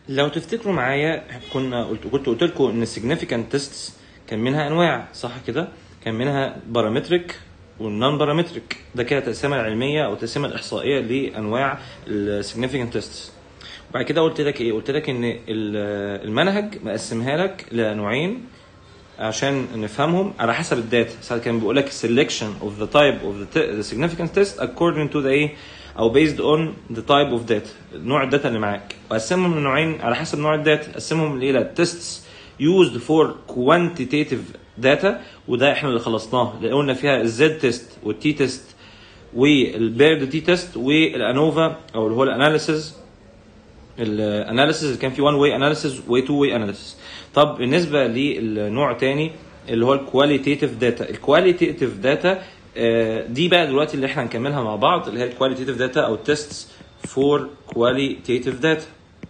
لو تفتكروا معايا كنا قلت كنت قلت لكم ان السيجنيفيكانت تيستس كان منها انواع صح كده كان منها بارامتريك والنون بارامتريك ده كده التقسيمه العلميه او التقسيمه الاحصائيه لانواع السيجنيفيكانت تيستس وبعد كده قلت لك ايه قلت لك ان ال- المنهج مقسمها لك لنوعين عشان نفهمهم على حسب الداتا ساعات كان بيقول لك selection of the type of the, t- the significant test according to the ايه او based on the type of data نوع الداتا اللي معاك وقسمهم لنوعين على حسب نوع الداتا قسمهم الى tests used for quantitative data وده احنا اللي خلصناه اللي قلنا فيها الزد تيست والتي تيست والبيرد تي تيست والانوفا او اللي هو الاناليسيز الاناليسيز اللي كان فيه 1 واي اناليسيز و 2 واي اناليسيز طب بالنسبه للنوع تاني اللي هو الكواليتيتيف داتا الكواليتيتيف داتا دي بقى دلوقتي اللي احنا هنكملها مع بعض اللي هي الكواليتيتيف داتا او تيستس فور كواليتيتيف داتا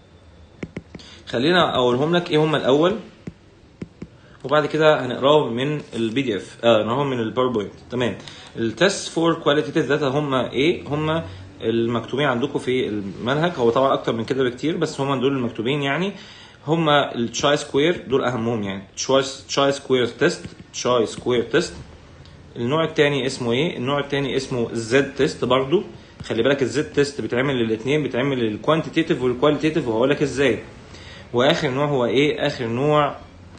خلينا اقولهم لك ايه هم الاول وبعد كده هنقراهم من البي دي اف اه نقراهم من الباوربوينت تمام التست فور كواليتيتيف داتا هم ايه هم المكتوبين عندكم في المنهج هو طبعا اكتر من كده بكتير بس هم دول المكتوبين يعني هم التشاي سكوير دول اهمهم يعني تشاي سكوير تيست تشاي سكوير تيست النوع الثاني اسمه ايه النوع الثاني اسمه الزد تيست برضو خلي بالك الزد تيست بيتعمل للاثنين بيتعمل للكوانتيتيف والكواليتيف وهقول لك ازاي واخر نوع هو ايه اخر نوع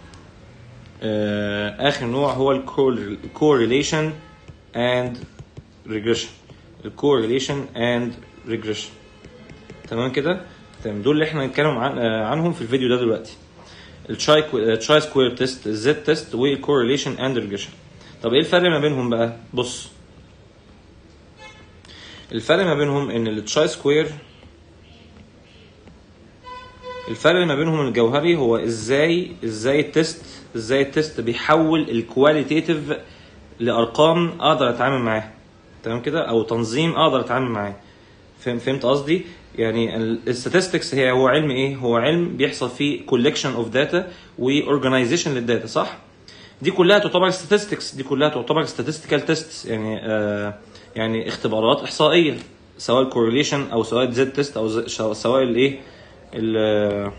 آه اخر نوع هو الكورليشن اند ريجريشن الكورليشن اند ريجريشن تمام كده تمام دول اللي احنا هنتكلم عن آه، عنهم في الفيديو ده دلوقتي التراي التراي سكوير تيست الزد تيست والكورليشن اند ريجريشن طب ايه الفرق ما بينهم بقى بص الفرق ما بينهم ان التراي سكوير الفرق ما بينهم الجوهري هو ازاي ازاي التست ازاي التست بيحول الكواليتيتيف لارقام اقدر اتعامل معاها تمام كده او تنظيم اقدر اتعامل معاه فهم فهمت قصدي يعني الستاتستكس هي هو علم ايه هو علم بيحصل فيه كولكشن اوف داتا واورجنايزيشن للداتا صح دي كلها تعتبر statistics دي كلها تعتبر statistical tests يعني آه يعني اختبارات احصائيه سواء الكورليشن او سواء الزد تيست او ز- شو- سواء الايه ال-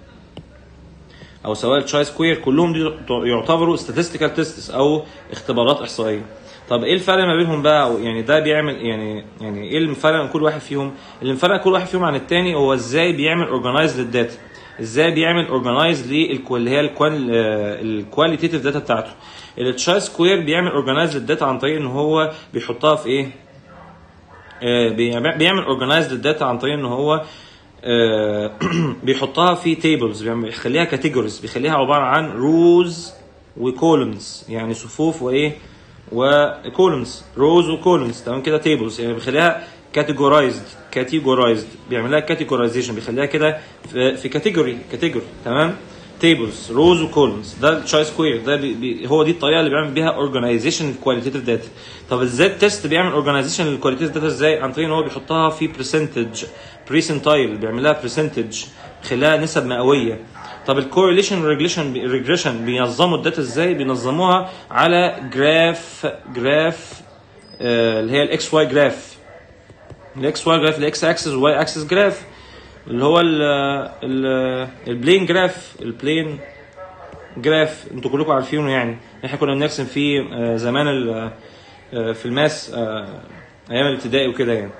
او سواء التراي سكوير كلهم دي يعتبروا statistical tests او اختبارات احصائيه طب ايه الفرق ما بينهم بقى أو يعني ده بيعمل يعني يعني ايه الفرق من كل واحد فيهم اللي مفرق كل واحد فيهم عن التاني هو ازاي بيعمل اورجنايز للداتا ازاي بيعمل اورجنايز اللي هي الكواليتيتيف داتا بتاعته التشاي سكوير بيعمل اورجنايز للداتا عن طريق ان هو بيحطها في ايه آه، بيعمل بيعمل اورجنايز للداتا عن طريق ان هو آه، بيحطها في تيبلز بيخليها كاتيجوريز بيخليها عباره عن روز وكولمز يعني صفوف وايه وكولمز روز وكولمز تمام كده تيبلز يعني بيخليها كاتيجورايزد كاتيجورايزد بيعمل لها كاتيجورايزيشن بيخليها كده في في كاتيجوري كاتيجوري تمام تيبلز روز وكولمز ده التشاي سكوير ده بي بي هو دي الطريقه اللي بيعمل بيها اورجنايزيشن للكواليتيف داتا طب الزد تيست بيعمل اورجنايزيشن للكواليتيف داتا ازاي عن طريق ان هو بيحطها في برسنتج بريسنتايل بيعمل لها برسنتج بيخليها نسب مئويه طب الكورليشن ريجريشن ريجريشن بينظموا الداتا ازاي بينظموها على جراف جراف آه، اللي هي الاكس واي جراف الاكس واي جراف الاكس اكسس والواي اكسس جراف اللي هو ال ال البلين جراف البلين جراف انتوا كلكم عارفينه يعني احنا كنا بنرسم فيه آه، زمان ال- آه، في الماس آه، ايام الابتدائي وكده يعني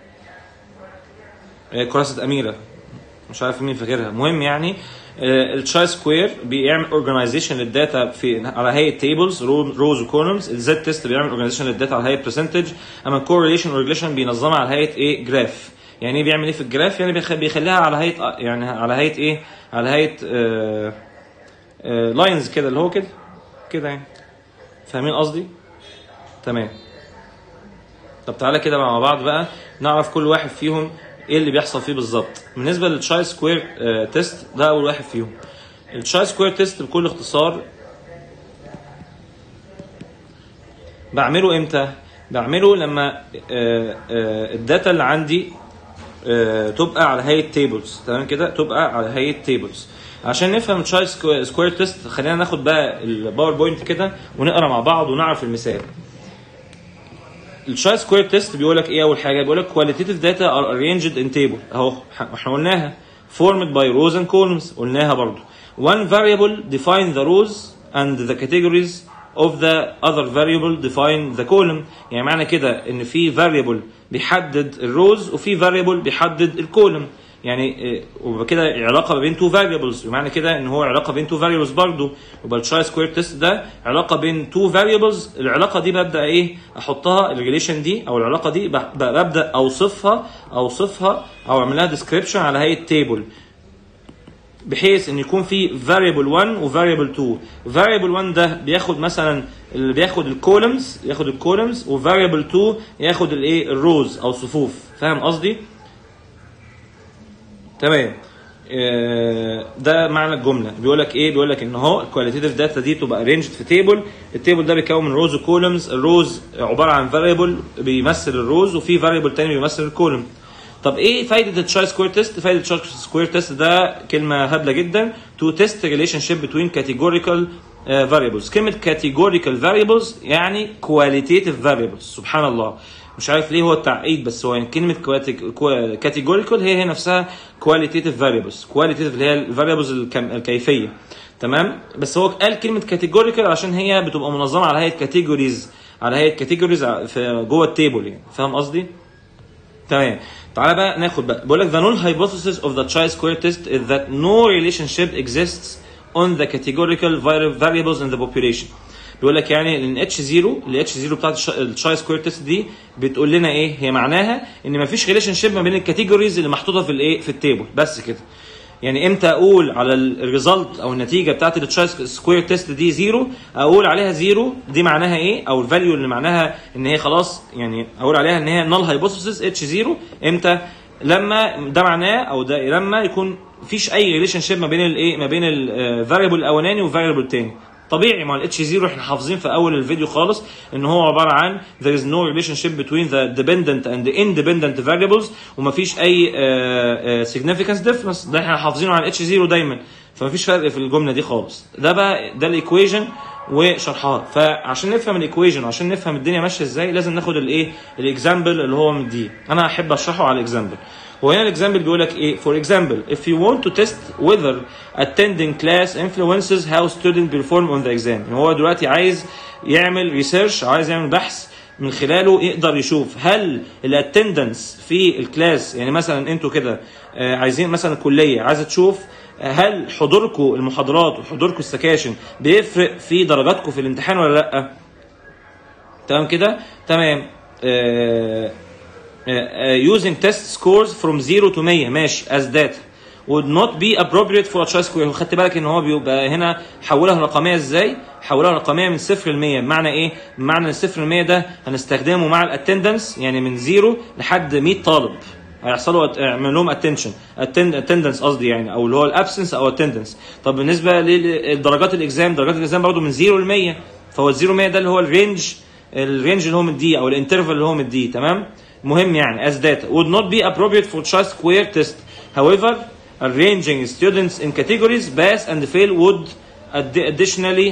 آه، كراسة أميرة مش عارف مين فاكرها المهم يعني التشاي سكوير بيعمل اورجنايزيشن للداتا في على هيئه تيبلز روز وكولومز الزد تيست بيعمل اورجنايزيشن للداتا على هيئه برسنتج اما الكورليشن اورجليشن بينظمها على هيئه ايه جراف يعني ايه بيعمل ايه في الجراف يعني بيخ- بيخليها على هيئه يعني على هيئه ايه على هيئه لاينز كده اللي هو كده كده يعني فاهمين قصدي تمام طب تعالى كده مع بعض بقى نعرف كل واحد فيهم ايه اللي بيحصل فيه بالظبط بالنسبه للتشاي سكوير تيست ده اول واحد فيهم التشاي سكوير تيست بكل اختصار بعمله امتى بعمله لما آه، آه، الداتا اللي عندي آه، تبقى على هيئه تيبلز تمام كده تبقى على هيئه تيبلز عشان نفهم تشاي سكوير تيست خلينا ناخد بقى الباوربوينت كده ونقرا مع بعض ونعرف المثال التشاي سكوير تيست بيقول لك ايه اول حاجه بيقول لك كواليتيف داتا ار ارينجد ان تيبل اهو احنا قلناها formed by rows and columns قلناها برضو one variable define the rows and the categories of the other variable define the column يعني معنى كده ان في variable بيحدد الروز وفي variable بيحدد الكولوم يعني وكده علاقه ما بين تو فاريبلز بمعنى كده ان هو علاقه بين تو فاريبلز برضه يبقى التراي سكوير تيست ده علاقه بين تو فاريبلز العلاقه دي ببدا ايه احطها الريليشن دي او العلاقه دي ببدا اوصفها اوصفها او اعمل لها ديسكريبشن على هيئه تيبل بحيث ان يكون في variable 1 و variable 2 variable 1 ده بياخد مثلا اللي بياخد الكولمز ياخد الكولمز و variable 2 ياخد الايه الروز او الصفوف فاهم قصدي تمام ده معنى الجمله بيقول لك ايه بيقول لك ان هو الكواليتيف داتا دي تبقى ارينجد في تيبل التيبل ده بيتكون من روز وكولمز الروز عباره عن فاريبل بيمثل الروز وفي فاريبل تاني بيمثل الكولم طب ايه فايده التشاي سكوير تيست فايده التشاي سكوير تيست ده كلمه هبله جدا تو تيست ريليشن شيب بتوين كاتيجوريكال فاريبلز كلمه كاتيجوريكال فاريبلز يعني كواليتيف فاريبلز سبحان الله مش عارف ليه هو التعقيد بس هو يعني كلمه كاتيجوريكال هي هي نفسها كواليتيف فاريبلز كواليتيف اللي هي الفاريبلز الكيفيه تمام بس هو قال كلمه كاتيجوريكال عشان هي بتبقى منظمه على هيئه كاتيجوريز على هيئه كاتيجوريز في جوه التيبل يعني فاهم قصدي؟ تمام تعالى بقى ناخد بقى بقول لك the null hypothesis of the chi-square test is that no relationship exists on the categorical variables in the population بيقول لك يعني ان اتش 0 الاتش 0 بتاعت الشاي سكوير تيست دي بتقول لنا ايه هي معناها ان مفيش ريليشن شيب ما بين الكاتيجوريز اللي محطوطه في الايه في التيبل بس كده يعني امتى اقول على الريزلت او النتيجه بتاعت التشاي سكوير تيست دي زيرو اقول عليها زيرو دي معناها ايه او الفاليو اللي معناها ان هي خلاص يعني اقول عليها ان هي نال هايبوثيسيس اتش زيرو امتى لما ده معناه او ده لما يكون مفيش اي ريليشن شيب ما بين الايه ما بين الفاريبل الاولاني والفاريبل الثاني طبيعي مع الاتش 0 احنا حافظين في اول الفيديو خالص ان هو عباره عن there is no relationship between the dependent and the independent variables ومفيش اي uh, uh, significance difference ده احنا حافظينه على الاتش 0 دايما فمفيش فرق في الجمله دي خالص ده بقى ده الايكويجن وشرحها فعشان نفهم الايكويجن وعشان نفهم الدنيا ماشيه ازاي لازم ناخد الايه الاكزامبل اللي هو مديه انا هحب اشرحه على الاكزامبل وهنا الاكزامبل بيقول لك ايه for example if you want to test whether attending class influences how student perform on the exam يعني هو دلوقتي عايز يعمل ريسيرش عايز يعمل بحث من خلاله يقدر يشوف هل الاتندنس في الكلاس يعني مثلا انتوا كده عايزين مثلا الكليه عايزه تشوف هل حضوركم المحاضرات وحضوركم السكاشن بيفرق في درجاتكم في الامتحان ولا لا تمام كده تمام آه Uh, using test scores from 0 to 100 ماشي as data would not be appropriate for a choice square خدت بالك ان هو بيبقى هنا حولها رقميه ازاي؟ حولها رقميه من 0 ل 100 بمعنى ايه؟ بمعنى ال 0 ل 100 ده هنستخدمه مع الاتندنس يعني من 0 لحد 100 طالب هيحصلوا اعمل لهم اتنشن اتندنس قصدي يعني او اللي هو الابسنس او اتندنس طب بالنسبه لدرجات الاكزام درجات الاكزام برضه من 0 ل 100 فهو ال 0 ل 100 ده اللي هو الرينج الرينج اللي هو مديه او الانترفال اللي هو مديه تمام؟ مهم يعني as data would not be appropriate for chi-square test. However, arranging students in categories pass and fail would additionally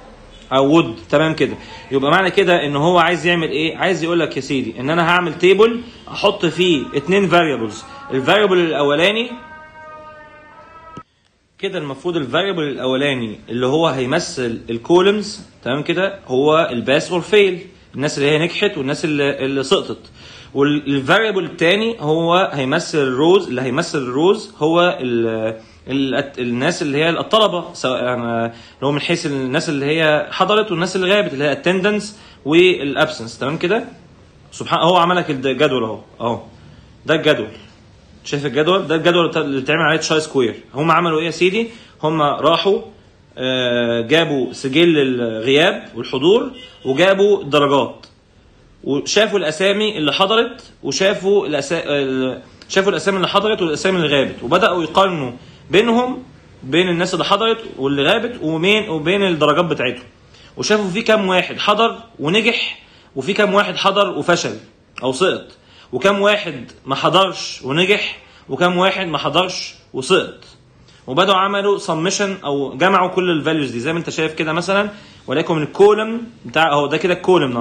او would تمام كده يبقى معنى كده ان هو عايز يعمل ايه عايز يقول لك يا سيدي ان انا هعمل تيبل احط فيه اتنين variables الفاريبل الاولاني كده المفروض الفاريبل الاولاني اللي هو هيمثل الكولمز تمام كده هو الباس اور فيل الناس اللي هي نجحت والناس اللي, اللي سقطت والفاريبل الثاني هو هيمثل الروز اللي هيمثل الروز هو ال ال الناس اللي هي الطلبه سواء اللي هو من حيث الناس اللي هي حضرت والناس اللي غابت اللي هي الاتندنس والابسنس تمام كده سبحان هو عمل لك الجدول اهو اهو ده الجدول شايف الجدول ده الجدول اللي بتعمل عليه تشاي سكوير هم عملوا ايه يا سيدي هم راحوا جابوا سجل الغياب والحضور وجابوا الدرجات وشافوا الاسامي اللي حضرت وشافوا الأسا... شافوا الاسامي اللي حضرت والاسامي اللي غابت وبداوا يقارنوا بينهم بين الناس اللي حضرت واللي غابت ومين وبين الدرجات بتاعتهم وشافوا في كام واحد حضر ونجح وفي كام واحد حضر وفشل او سقط وكام واحد ما حضرش ونجح وكام واحد ما حضرش وسقط وبداوا عملوا سمشن او جمعوا كل الفاليوز دي زي ما انت شايف كده مثلا وليكن الكولم بتاع اهو ده كده الكولم اهو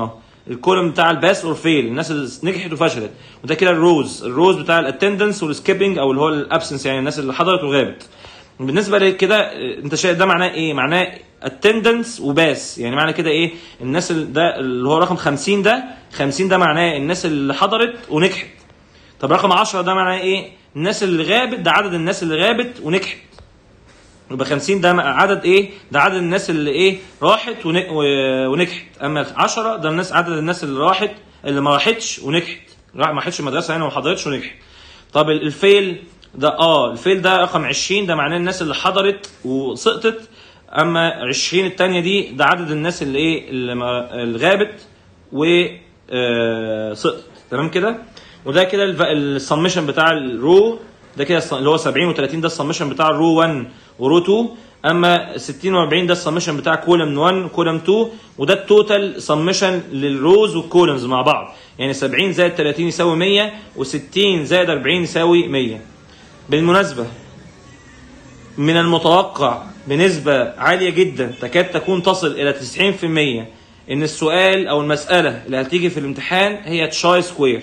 الكولوم بتاع الباس اور فيل الناس اللي نجحت وفشلت وده كده الروز الروز بتاع الاتندنس والسكيبنج او اللي هو الابسنس يعني الناس اللي حضرت وغابت بالنسبه لكده آه، انت شايف ده معناه ايه معناه اتندنس وباس يعني معنى كده ايه الناس اللي ده اللي هو رقم 50 ده 50 ده معناه الناس اللي حضرت ونجحت طب رقم 10 ده معناه ايه الناس اللي غابت ده عدد الناس اللي غابت ونجحت يبقى 50 ده عدد ايه؟ ده عدد الناس اللي ايه؟ راحت ون- و- ونجحت، اما 10 ده الناس عدد الناس اللي راحت اللي ما راحتش ونجحت، راح ما راحتش المدرسه يعني وما حضرتش ونجحت. طب ال- الفيل ده اه الفيل ده رقم 20 ده معناه الناس اللي حضرت وسقطت اما 20 الثانيه دي ده عدد الناس اللي ايه؟ اللي, ما اللي غابت و آه، سقطت تمام كده؟ وده كده السمشن بتاع الرو ده كده الص- اللي هو 70 و30 ده السمشن بتاع الرو 1 ورو 2 اما 60 و40 ده السمشن بتاع كولم 1 وكولم 2 وده التوتال سمشن للروز والكولمز مع بعض يعني 70 زائد 30 يساوي 100 و60 زائد 40 يساوي 100 بالمناسبه من المتوقع بنسبة عالية جدا تكاد تكون تصل إلى 90% إن السؤال أو المسألة اللي هتيجي في الامتحان هي تشاي سكوير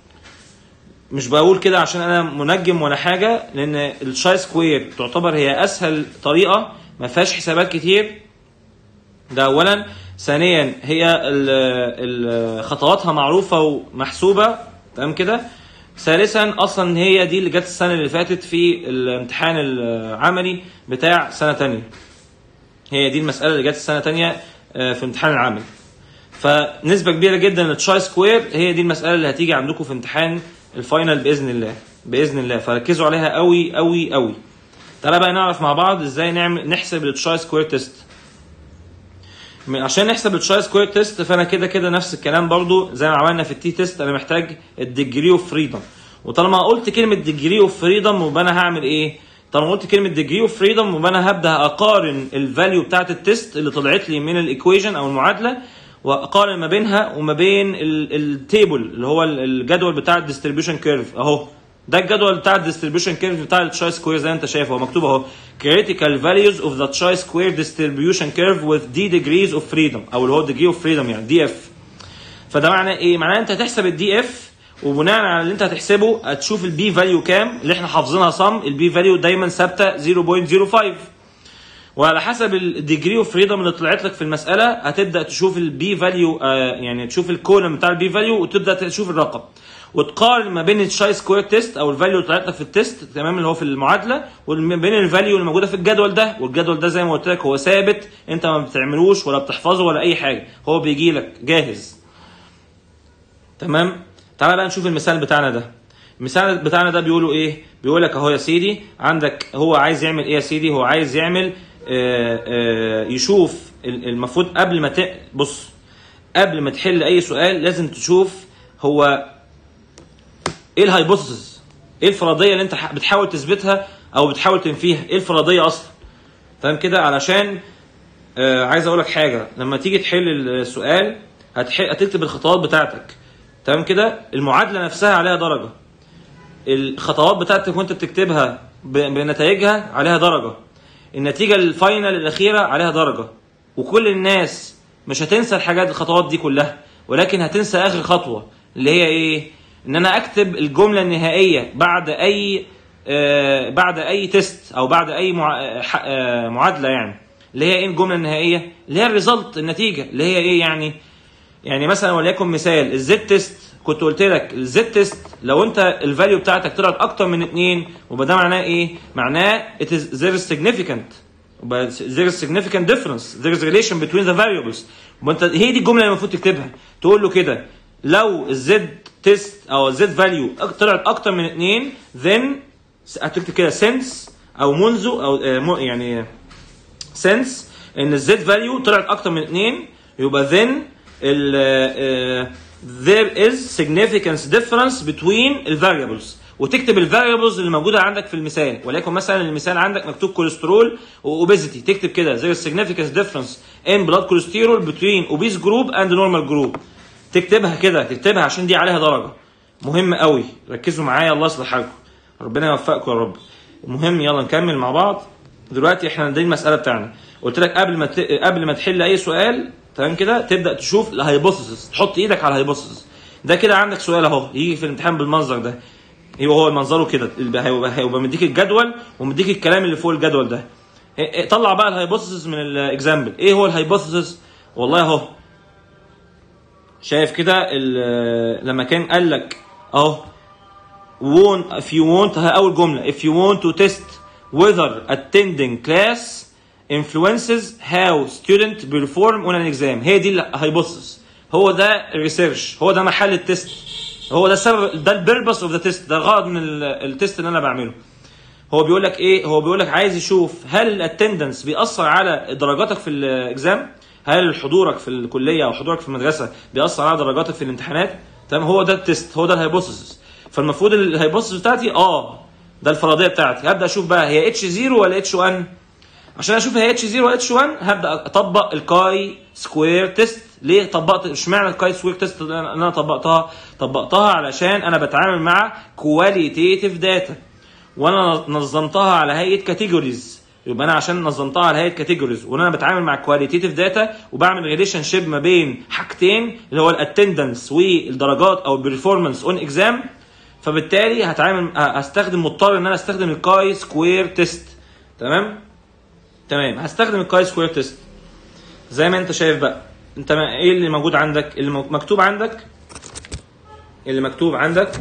مش بقول كده عشان انا منجم ولا حاجه لان الشاي سكوير تعتبر هي اسهل طريقه ما فيهاش حسابات كتير ده اولا ثانيا هي ال- ال- خطواتها معروفه ومحسوبه تمام كده ثالثا اصلا هي دي اللي جت السنه اللي فاتت في الامتحان العملي بتاع سنه تانية هي دي المساله اللي جت السنه تانية آه، في امتحان العملي فنسبه كبيره جدا للتشاي سكوير هي دي المساله اللي هتيجي عندكم في امتحان الفاينل باذن الله باذن الله فركزوا عليها قوي قوي قوي تعالى بقى نعرف مع بعض ازاي نعمل نحسب التشاي سكوير تيست من- عشان نحسب التشاي سكوير تيست فانا كده كده نفس الكلام برضو زي ما عملنا في التي تيست انا محتاج الديجري اوف فريدم وطالما قلت كلمه ديجري اوف فريدم يبقى انا هعمل ايه طالما قلت كلمه ديجري اوف فريدم يبقى انا هبدا اقارن الفاليو بتاعت التيست اللي طلعت لي من الايكويشن او المعادله واقارن ما بينها وما بين التيبل اللي هو ال- الجدول بتاع الديستريبيوشن كيرف اهو ده الجدول بتاع الديستريبيوشن كيرف بتاع التشاي سكوير زي ما انت شايف هو مكتوب اهو critical values of the chi square distribution curve with d degrees of freedom او اللي هو degree of freedom يعني دي اف فده معناه ايه؟ معناه انت هتحسب الدي اف وبناء على اللي انت هتحسبه هتشوف البي فاليو كام اللي احنا حافظينها صم البي فاليو دايما ثابته 0.05 وعلى حسب الديجري اوف فريدم اللي طلعت لك في المساله هتبدا تشوف البي فاليو يعني تشوف الكولم بتاع البي فاليو وتبدا تشوف الرقم وتقارن ما بين الشاي سكوير تيست او الفاليو اللي طلعت لك في التيست تمام اللي هو في المعادله وما بين الفاليو اللي موجوده في الجدول ده والجدول ده زي ما قلت لك هو ثابت انت ما بتعملوش ولا بتحفظه ولا اي حاجه هو بيجي لك جاهز تمام تعالى بقى نشوف المثال بتاعنا ده المثال بتاعنا ده بيقولوا ايه بيقول لك اهو يا سيدي عندك هو عايز يعمل ايه يا سيدي هو عايز يعمل آه آه يشوف ال- المفروض قبل ما ت... بص قبل ما تحل اي سؤال لازم تشوف هو ايه الهايبوثيسز ايه الفرضيه اللي انت ح- بتحاول تثبتها او بتحاول تنفيها ايه الفرضيه اصلا فاهم كده علشان آه عايز اقول لك حاجه لما تيجي تحل السؤال هتح... هتكتب الخطوات بتاعتك تمام كده المعادله نفسها عليها درجه الخطوات بتاعتك وانت بتكتبها ب... بنتائجها عليها درجه النتيجه الفاينل الاخيره عليها درجه وكل الناس مش هتنسى الحاجات الخطوات دي كلها ولكن هتنسى اخر خطوه اللي هي ايه ان انا اكتب الجمله النهائيه بعد اي آه بعد اي تيست او بعد اي مع... آه، ح- آه معادله يعني اللي هي ايه الجمله النهائيه اللي هي الريزلت النتيجه اللي هي ايه يعني يعني مثلا وليكن مثال الزد تيست كنت قلت لك الزد تيست لو انت الفاليو بتاعتك طلعت اكتر من اتنين ويبقى ده معناه ايه؟ معناه it is there is significant يبقى there is significant difference there is relation between the variables يبقى انت هي دي الجمله اللي المفروض تكتبها تقول له كده لو الزد تيست او الزد فاليو طلعت اكتر من اتنين then هتكتب كده since او منذ او آه، م- يعني سنس ان الزد فاليو طلعت اكتر من 2 يبقى then ال آه، there is significance difference between ال variables وتكتب ال variables اللي موجوده عندك في المثال وليكن مثلا المثال عندك مكتوب كوليسترول واوبيزيتي تكتب كده there is significance difference in blood cholesterol between obese group and normal group تكتبها كده تكتبها عشان دي عليها درجه مهم قوي ركزوا معايا الله يصلح حالكم ربنا يوفقكم يا رب المهم يلا نكمل مع بعض دلوقتي احنا دي المساله بتاعنا قلت لك قبل ما ت... قبل ما تحل اي سؤال تمام كده تبدا تشوف الهايبوثيسز تحط ايدك على الهايبوثيسز ده كده عندك سؤال اهو يجي في الامتحان بالمنظر ده يبقى هو منظره كده يبقى هيبقى, هيبقى مديك الجدول ومديك الكلام اللي فوق الجدول ده إيه- إيه، طلع بقى الهايبوثيسز من الاكزامبل ايه هو الهايبوثيسز والله اهو شايف كده ال- لما كان قال لك اهو want if you want ها اول جمله if you want to test whether attending class influences how student perform on an exam هي دي الهايبوثيسز هو ده الريسيرش هو ده محل التست هو ده السبب ده البيربس اوف ذا تيست ده الغرض من ال- التست اللي انا بعمله هو بيقول لك ايه هو بيقول لك عايز يشوف هل الاتندنس بيأثر على درجاتك في الاكزام هل حضورك في الكليه او حضورك في المدرسه بيأثر على درجاتك في الامتحانات تمام هو ده التست هو ده الهايبوثيسز فالمفروض الهايبوثيسز بتاعتي اه ده الفرضيه بتاعتي هبدا اشوف بقى هي اتش 0 ولا اتش 1 عشان اشوف هي اتش 0 ولا اتش 1 هبدا اطبق الكاي سكوير تيست ليه طبقت اشمعنى الكاي سكوير تيست اللي انا اللي أنا طبقتها طبقتها علشان انا بتعامل مع كواليتيتيف داتا وانا نظمتها على هيئه كاتيجوريز يبقى انا عشان نظمتها على هيئه كاتيجوريز وانا بتعامل مع كواليتيتيف داتا وبعمل ريليشن شيب ما بين حاجتين اللي هو الاتندنس والدرجات او البرفورمانس اون اكزام فبالتالي هتعامل هستخدم مضطر ان انا استخدم الكاي سكوير تيست تمام تمام هستخدم الكاي سكوير تيست زي ما انت شايف بقى انت ما ايه اللي موجود عندك اللي مو- مكتوب عندك اللي مكتوب عندك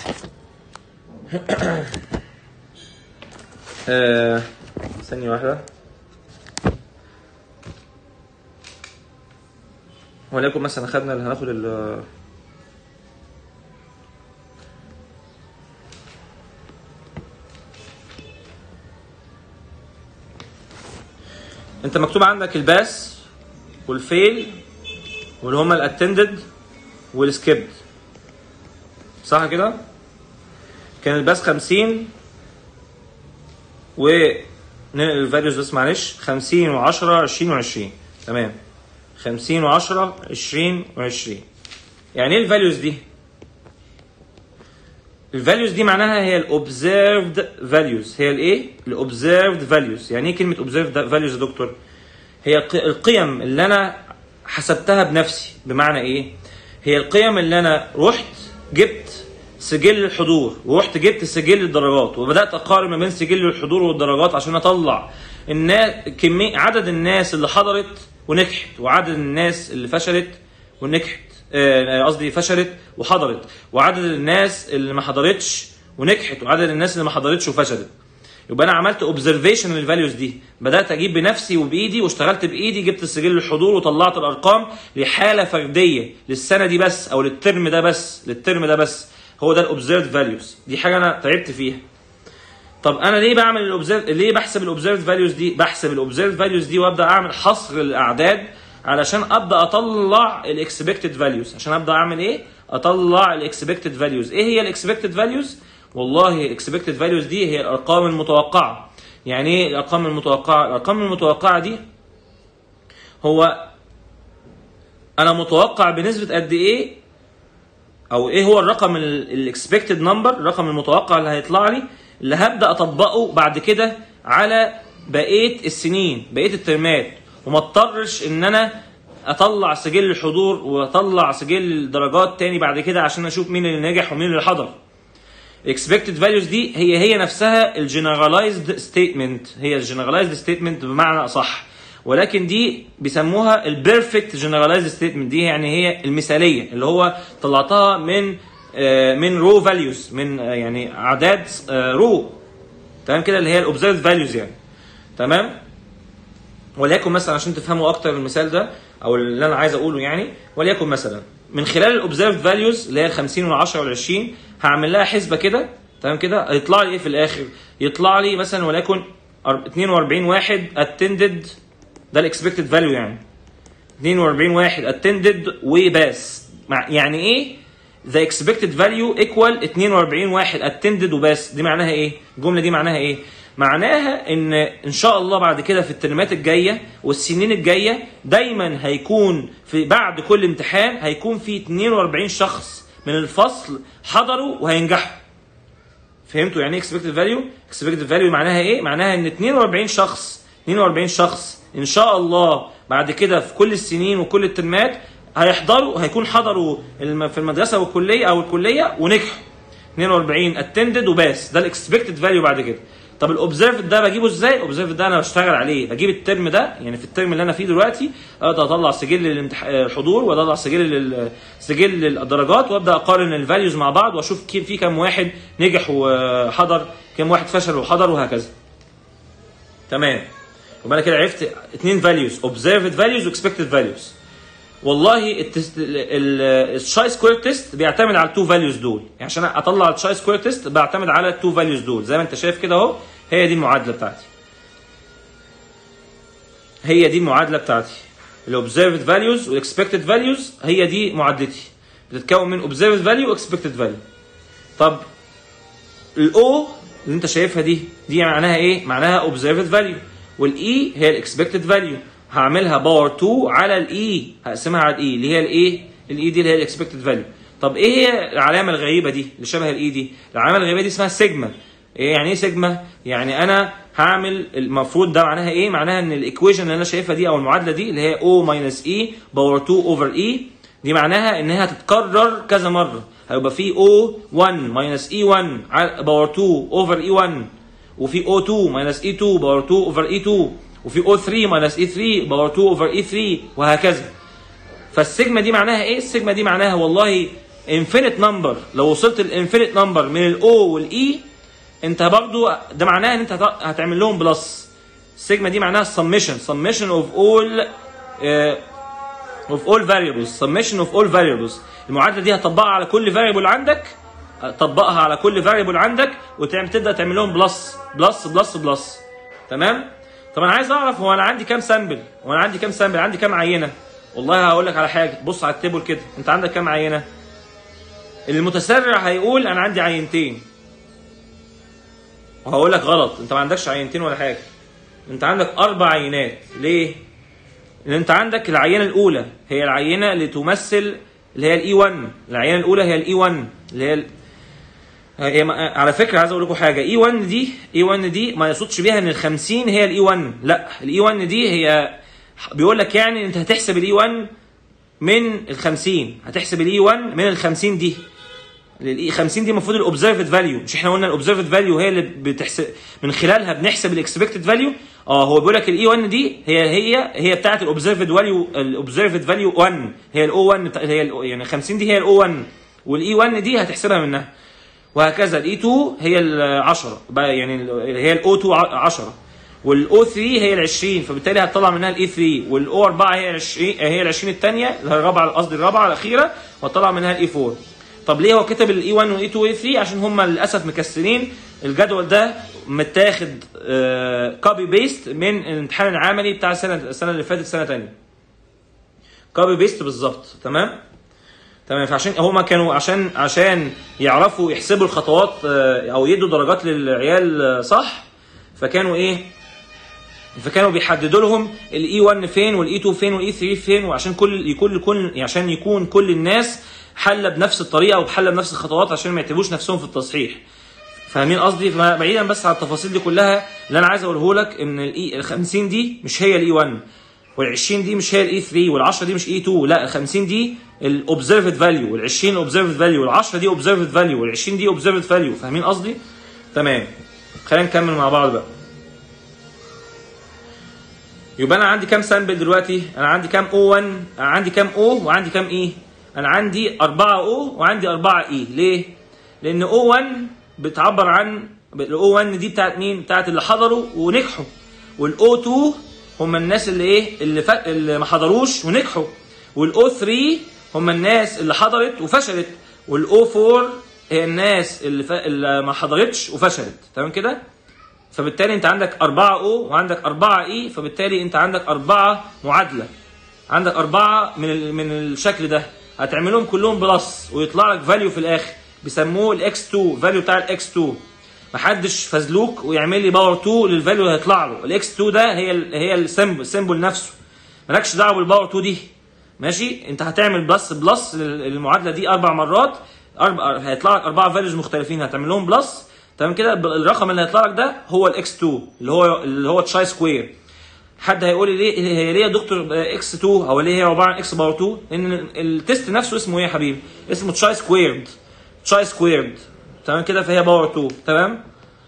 آه، ثانية واحدة وليكن مثلا خدنا اللي هناخد ال انت مكتوب عندك الباس والفيل واللي هما الاتندد والسكيبد صح كده؟ كان الباس 50 و ننقل الفاليوز بس معلش 50 و10 20 و20 تمام 50 و10 20 و20 يعني ايه الفاليوز دي؟ الفاليوز دي معناها هي الاوبزرفد فاليوز هي الايه؟ الاوبزرفد فاليوز يعني ايه كلمه اوبزرفد فاليوز يا دكتور؟ هي الق- القيم اللي انا حسبتها بنفسي بمعنى ايه؟ هي القيم اللي انا رحت جبت سجل الحضور ورحت جبت سجل الدرجات وبدات اقارن ما بين سجل الحضور والدرجات عشان اطلع الناس كميه عدد الناس اللي حضرت ونجحت وعدد الناس اللي فشلت ونجحت آه، قصدي فشلت وحضرت وعدد الناس اللي ما حضرتش ونجحت وعدد الناس اللي ما حضرتش وفشلت يبقى انا عملت اوبزرفيشن للفاليوز دي بدات اجيب بنفسي وبايدي واشتغلت بايدي جبت سجل الحضور وطلعت الارقام لحاله فرديه للسنه دي بس او للترم ده بس للترم ده بس هو ده الاوبزرفد فاليوز دي حاجه انا تعبت فيها طب انا ليه بعمل الاوبزرف ليه بحسب الاوبزرفد فاليوز دي بحسب الاوبزرفد فاليوز دي وابدا اعمل حصر الاعداد علشان ابدا اطلع الاكسبكتد فاليوز عشان ابدا اعمل ايه اطلع الاكسبكتد فاليوز ايه هي الاكسبكتد فاليوز والله الاكسبكتد فاليوز دي هي الارقام المتوقعه يعني ايه الارقام المتوقعه الارقام المتوقعه دي هو انا متوقع بنسبه قد ايه او ايه هو الرقم الاكسبكتد نمبر الرقم المتوقع اللي هيطلع لي اللي هبدا اطبقه بعد كده على بقيه السنين بقيه الترمات وما اضطرش ان انا اطلع سجل الحضور واطلع سجل الدرجات تاني بعد كده عشان اشوف مين اللي نجح ومين اللي حضر الاكسبكتد فاليوز دي هي هي نفسها الجنرالايزد ستيتمنت هي الجنرالايزد ستيتمنت بمعنى اصح ولكن دي بيسموها البيرفكت جنرالايزد ستيتمنت دي يعني هي المثاليه اللي هو طلعتها من آه، من رو فاليوز من آه، يعني اعداد رو تمام كده اللي هي الاوبزرفد فاليوز يعني تمام وليكن مثلا عشان تفهموا اكتر المثال ده او اللي انا عايز اقوله يعني وليكن مثلا من خلال الاوبزرفد فاليوز اللي هي ال 50 وال 10 وال 20 هعمل لها حسبه كده تمام كده هيطلع لي ايه في الاخر؟ يطلع لي مثلا وليكن أر- 42 واحد اتندد ده الاكسبكتد فاليو يعني 42 واحد اتندد وباس مع يعني ايه the expected value equal 42 واحد attended وبس دي معناها ايه الجمله دي معناها ايه معناها ان ان شاء الله بعد كده في الترمات الجايه والسنين الجايه دايما هيكون في بعد كل امتحان هيكون في 42 شخص من الفصل حضروا وهينجحوا فهمتوا يعني ايه expected value expected value معناها ايه معناها ان 42 شخص 42 شخص ان شاء الله بعد كده في كل السنين وكل الترمات هيحضروا هيكون حضروا الم- في المدرسه والكليه او الكليه ونجحوا 42 اتندد وباس ده الاكسبكتد فاليو بعد كده طب الاوبزرفد ده بجيبه ازاي؟ الاوبزرفد ده انا بشتغل عليه بجيب الترم ده يعني في الترم اللي انا فيه دلوقتي اقدر اطلع سجل الامتح- الحضور واطلع سجل لل- سجل الدرجات وابدا اقارن الفاليوز مع بعض واشوف كي- في كام واحد نجح وحضر كام واحد فشل وحضر وهكذا تمام يبقى انا كده عرفت اثنين فاليوز اوبزرفد فاليوز واكسبكتد فاليوز والله التست الشاي سكوير تيست بيعتمد على التو فاليوز دول يعني عشان اطلع الشاي سكوير تيست بعتمد على التو فاليوز دول زي ما انت شايف كده اهو هي دي المعادله بتاعتي هي دي المعادله بتاعتي الاوبزرفد فاليوز والاكسبكتد فاليوز هي دي معادلتي بتتكون من اوبزرفد فاليو واكسبكتد فاليو طب الاو اللي انت شايفها دي دي معناها ايه معناها اوبزرفد فاليو والاي هي الاكسبكتد فاليو هعملها باور 2 على الاي هقسمها على الاي اللي هي الايه الاي دي اللي هي الاكسبكتد فاليو طب ايه هي العلامه الغريبه دي اللي شبه الاي دي العلامه الغريبه دي اسمها سيجما ايه يعني ايه سيجما يعني انا هعمل المفروض ده معناها ايه معناها ان الايكويشن اللي انا شايفها دي او المعادله دي اللي هي او ماينس اي باور 2 اوفر اي دي معناها انها هتتكرر كذا مره هيبقى في او 1 ماينس اي 1 باور 2 اوفر اي 1 وفي او 2 ماينس اي 2 باور 2 اوفر اي 2 وفي او 3 ماينس اي 3 باور 2 اوفر اي 3 وهكذا فالسيجما دي معناها ايه السيجما دي معناها والله انفينيت نمبر لو وصلت الانفينيت نمبر من الاو والاي انت برضو ده معناه ان انت هت- هتعمل لهم بلس السيجما دي معناها summation summation of all uh, of all variables summation of all variables المعادله دي هتطبقها على كل variable عندك طبقها على كل variable عندك وتعمل تبدا تعمل لهم بلس بلس بلس بلس تمام طب انا عايز اعرف هو انا عندي كام سامبل هو انا عندي كام سامبل عندي كام عينه والله هقول لك على حاجه بص على التيبل كده انت عندك كام عينه المتسرع هيقول انا عندي عينتين وهقول لك غلط انت ما عندكش عينتين ولا حاجه انت عندك اربع عينات ليه لان انت عندك العينه الاولى هي العينه اللي تمثل اللي هي الاي 1 العينه الاولى هي الاي 1 اللي هي ال- هي ما- على فكره عايز اقول لكم حاجه اي 1 دي اي 1 دي ما يقصدش بيها ان ال 50 هي الاي 1 لا الاي 1 دي هي بيقول لك يعني انت هتحسب الاي 1 من ال 50 هتحسب الاي 1 من ال 50 دي الاي 50 دي المفروض الاوبزرفد فاليو مش احنا قلنا الاوبزرفد فاليو هي اللي بتحسب من خلالها بنحسب الاكسبكتد فاليو اه هو بيقول لك الاي 1 دي هي هي هي بتاعه الاوبزرفد فاليو الاوبزرفد فاليو 1 هي الاو 1 بتاع هي ال يعني 50 دي هي الاو 1 والاي 1 دي هتحسبها منها وهكذا الاي 2 هي ال 10 بقى يعني ال- هي الاو 2 10 والاو 3 هي ال 20 فبالتالي هتطلع منها الاي 3 والاو 4 هي ال 20 هي ال 20 الثانيه الرابعه قصدي الرابعه الاخيره وهتطلع منها الاي 4 طب ليه هو كتب الاي 1 والاي 2 والاي 3 عشان هم للاسف مكسرين الجدول ده متاخد كوبي بيست من الامتحان العملي بتاع السنه السنه اللي فاتت سنه ثانيه كوبي بيست بالظبط تمام تمام فعشان هما كانوا عشان عشان يعرفوا يحسبوا الخطوات آه، او يدوا درجات للعيال آه، صح فكانوا ايه فكانوا بيحددوا لهم الاي 1 فين والاي 2 فين والاي 3 فين وعشان كل يكون كل عشان يكون كل الناس حله بنفس الطريقه وحله بنفس الخطوات عشان ما يعتبوش نفسهم في التصحيح فاهمين قصدي بعيدا بس عن التفاصيل دي كلها اللي انا عايز اقوله لك ان الاي ال 50 دي مش هي الاي 1 وال 20 دي مش هي الاي 3 وال 10 دي مش اي 2 لا ال 50 دي الاوبزرفد فاليو وال 20 اوبزرفد فاليو وال 10 دي اوبزرفد فاليو وال 20 دي اوبزرفد فاليو فاهمين قصدي؟ تمام خلينا نكمل مع بعض بقى يبقى انا عندي كام سامبل دلوقتي؟ انا عندي كام او 1 انا عندي كام او وعندي كام اي؟ انا عندي 4 او وعندي 4 اي ليه؟ لان او 1 بتعبر عن الاو 1 دي بتاعت مين؟ بتاعت اللي حضروا ونجحوا والاو 2 هم الناس اللي ايه؟ اللي, ف... اللي ما حضروش ونجحوا والاو 3 هم الناس اللي حضرت وفشلت والاو 4 هي الناس اللي, ف... اللي ما حضرتش وفشلت تمام كده؟ فبالتالي انت عندك 4 او وعندك 4 اي فبالتالي انت عندك 4 معادله عندك أربعة من ال... من الشكل ده هتعملهم كلهم بلس ويطلع لك فاليو في الآخر بيسموه الاكس 2 فاليو بتاع الاكس 2 محدش فزلوك ويعمل لي باور 2 للفاليو اللي هيطلع له الاكس 2 ده هي ال هي السيمبل السيمبل نفسه مالكش دعوه بالباور 2 دي ماشي انت هتعمل بلس بلس للمعادله دي اربع مرات اربع هيطلع لك اربعه فاليوز مختلفين هتعمل لهم بلس تمام كده الرقم اللي هيطلع لك ده هو الاكس 2 اللي هو اللي هو تشاي سكوير حد هيقول لي ليه هي ليه يا دكتور اكس 2 او ليه هي عباره عن اكس باور 2 لان التيست نفسه اسمه ايه يا حبيبي اسمه تشاي سكويرد تشاي سكويرد تمام كده فهي باور 2 تمام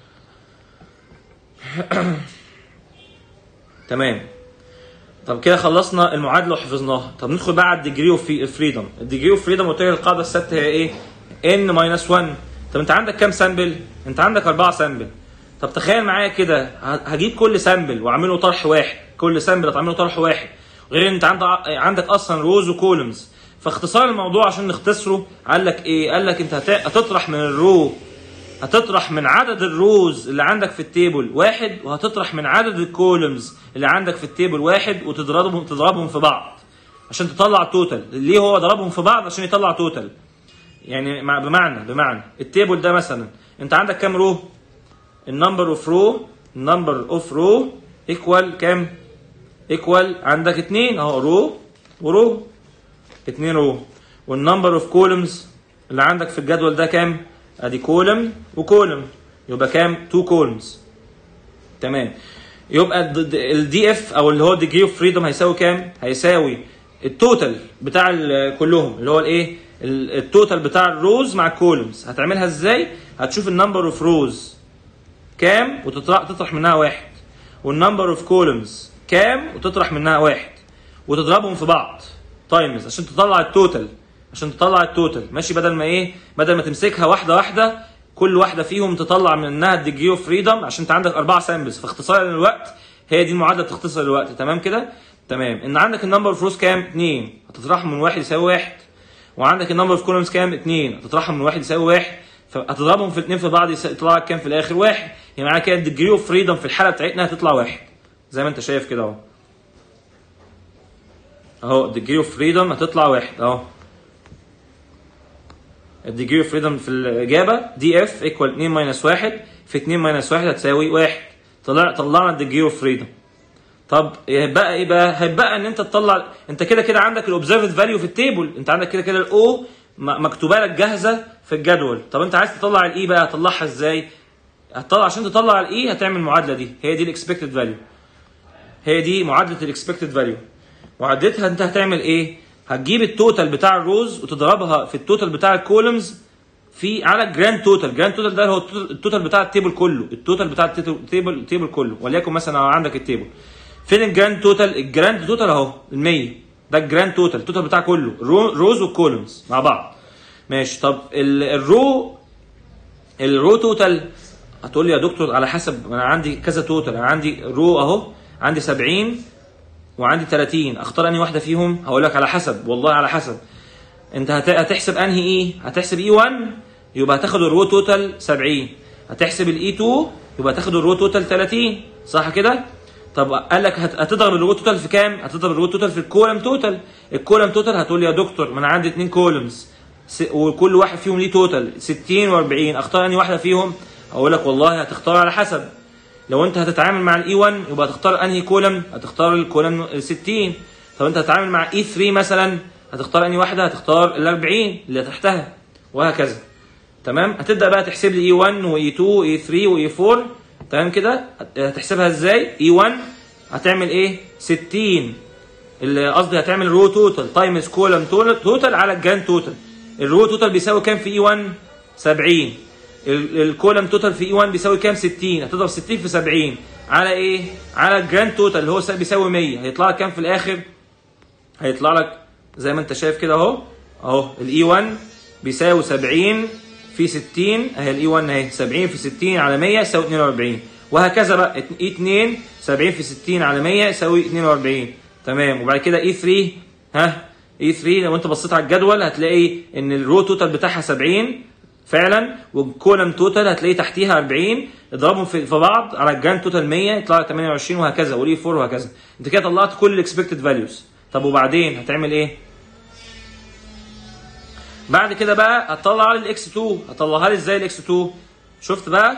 تمام طب كده خلصنا المعادله وحفظناها طب ندخل بقى على الديجري اوف فريدم الديجري اوف فريدم قلت لك القاعده الثابته هي ايه ان ماينس 1 طب انت عندك كام سامبل انت عندك اربعه سامبل طب تخيل معايا كده ه- هجيب كل سامبل واعمله طرح واحد كل سامبل هتعمله طرح واحد غير ان انت عندك عندك اصلا روز وكولمز فاختصار الموضوع عشان نختصره قال لك ايه قال لك انت هت- هتطرح من الرو هتطرح من عدد الروز اللي عندك في التيبل واحد وهتطرح من عدد الكولمز اللي عندك في التيبل واحد وتضربهم تضربهم في بعض عشان تطلع التوتال ليه هو ضربهم في بعض عشان يطلع توتال يعني مع- بمعنى بمعنى التيبل ده مثلا انت عندك كام رو النمبر اوف رو النمبر اوف رو ايكوال كام ايكوال عندك اتنين اهو رو ورو اتنين رو والنمبر اوف كولمز اللي عندك في الجدول ده كام ادي كولم وكولم يبقى كام 2 كولمز تمام يبقى الدي اف او اللي هو ديجري اوف فريدم هيساوي كام هيساوي التوتال بتاع ال- كلهم اللي هو الايه ال- التوتال بتاع الروز مع الكولمز هتعملها ازاي هتشوف النمبر اوف روز كام وتطرح تطرح منها واحد والنمبر اوف كولمز كام وتطرح منها واحد وتضربهم في بعض تايمز عشان تطلع التوتال عشان تطلع التوتال ماشي بدل ما ايه بدل ما تمسكها واحده واحده كل واحده فيهم تطلع منها الديجري اوف فريدم عشان انت عندك اربعه سامبلز فاختصار للوقت هي دي المعادله بتختصر الوقت تمام كده تمام ان عندك النمبر اوف روز كام 2 هتطرحهم من واحد يساوي واحد وعندك النمبر اوف كولومز كام 2 هتطرحهم من واحد يساوي واحد فهتضربهم في الاثنين في بعض يس- يطلع لك كام في الاخر واحد يعني معنى كده الديجري اوف فريدم في الحاله بتاعتنا هتطلع واحد زي ما انت شايف كده اهو اهو الديجري اوف فريدم هتطلع واحد اهو الديجري اوف فريدم في الاجابه دي اف ايكوال 2 ماينس 1 في 2 ماينس 1 هتساوي 1 طلع طلعنا الديجري اوف فريدم طب هيبقى ايه بقى؟ هيبقى ان انت تطلع انت كده كده عندك الاوبزرفد فاليو في التيبل انت عندك كده كده الاو مكتوبه لك جاهزه في الجدول طب انت عايز تطلع الاي بقى هتطلعها ازاي؟ هتطلع عشان تطلع الاي هتعمل المعادله دي هي دي الاكسبكتد فاليو هي دي معادله الاكسبكتد فاليو معادلتها انت هتعمل ايه؟ هتجيب التوتال بتاع الروز وتضربها في التوتال بتاع الكولمز في على الجراند توتال جراند توتال ده هو التوتال- التوتال بتاع التيبل كله التوتال بتاع التيبل التيبل كله وليكن مثلا لو عندك التيبل فين الجراند توتال الجراند توتال اهو ال 100 ده الجراند توتال التوتال بتاع كله الرو- روز والكولمز مع بعض ماشي طب ال- الرو الرو توتال هتقول لي يا دكتور على حسب انا عندي كذا توتال انا عندي رو اهو عندي 70 وعندي 30 اختار انهي واحده فيهم هقول لك على حسب والله على حسب انت هت- هتحسب انهي ايه هتحسب اي 1 يبقى هتاخد الرو توتال 70 هتحسب الاي 2 يبقى هتاخد الرو توتال 30 صح كده طب قال لك هت- هتضرب الرو توتال في كام هتضرب الرو توتال في الكولم توتال الكولم توتال هتقول لي يا دكتور ما انا عندي اتنين كولمز وكل واحد فيهم ليه توتال 60 و40 اختار انهي واحده فيهم اقول لك والله هتختار على حسب لو انت هتتعامل مع الاي 1 يبقى هتختار انهي كولم هتختار الكولم 60 طب انت هتتعامل مع اي 3 مثلا هتختار انهي واحده هتختار ال 40 اللي تحتها وهكذا تمام هتبدا بقى تحسب لي اي 1 واي 2 واي 3 واي 4 تمام كده هت- هتحسبها ازاي اي 1 هتعمل ايه 60 اللي قصدي هتعمل رو توتال تايمز كولم توتال على الجراند توتال الرو توتال بيساوي كام في اي 1 70 ال- الكولم توتال في اي 1 بيساوي كام 60 هتضرب 60 في 70 على ايه على الجراند توتال اللي هو س- بيساوي 100 هيطلع لك كام في الاخر هيطلع لك زي ما انت شايف كده اهو اهو الاي 1 بيساوي 70 في 60 اهي الاي 1 اهي 70 في 60 على 100 يساوي 42 وهكذا بقى اي 2 70 في 60 على 100 يساوي 42 تمام وبعد كده اي 3 ها اي 3 لو انت بصيت على الجدول هتلاقي ان الرو توتال بتاعها 70 فعلا والكولم توتال هتلاقيه تحتيها 40 اضربهم في في بعض على الجراند توتال 100 يطلع لك 28 وهكذا والاي 4 وهكذا انت كده طلعت كل الاكسبكتد فاليوز طب وبعدين هتعمل ايه؟ بعد كده بقى هتطلع لي الاكس 2 هطلعها لي ازاي الاكس 2 شفت بقى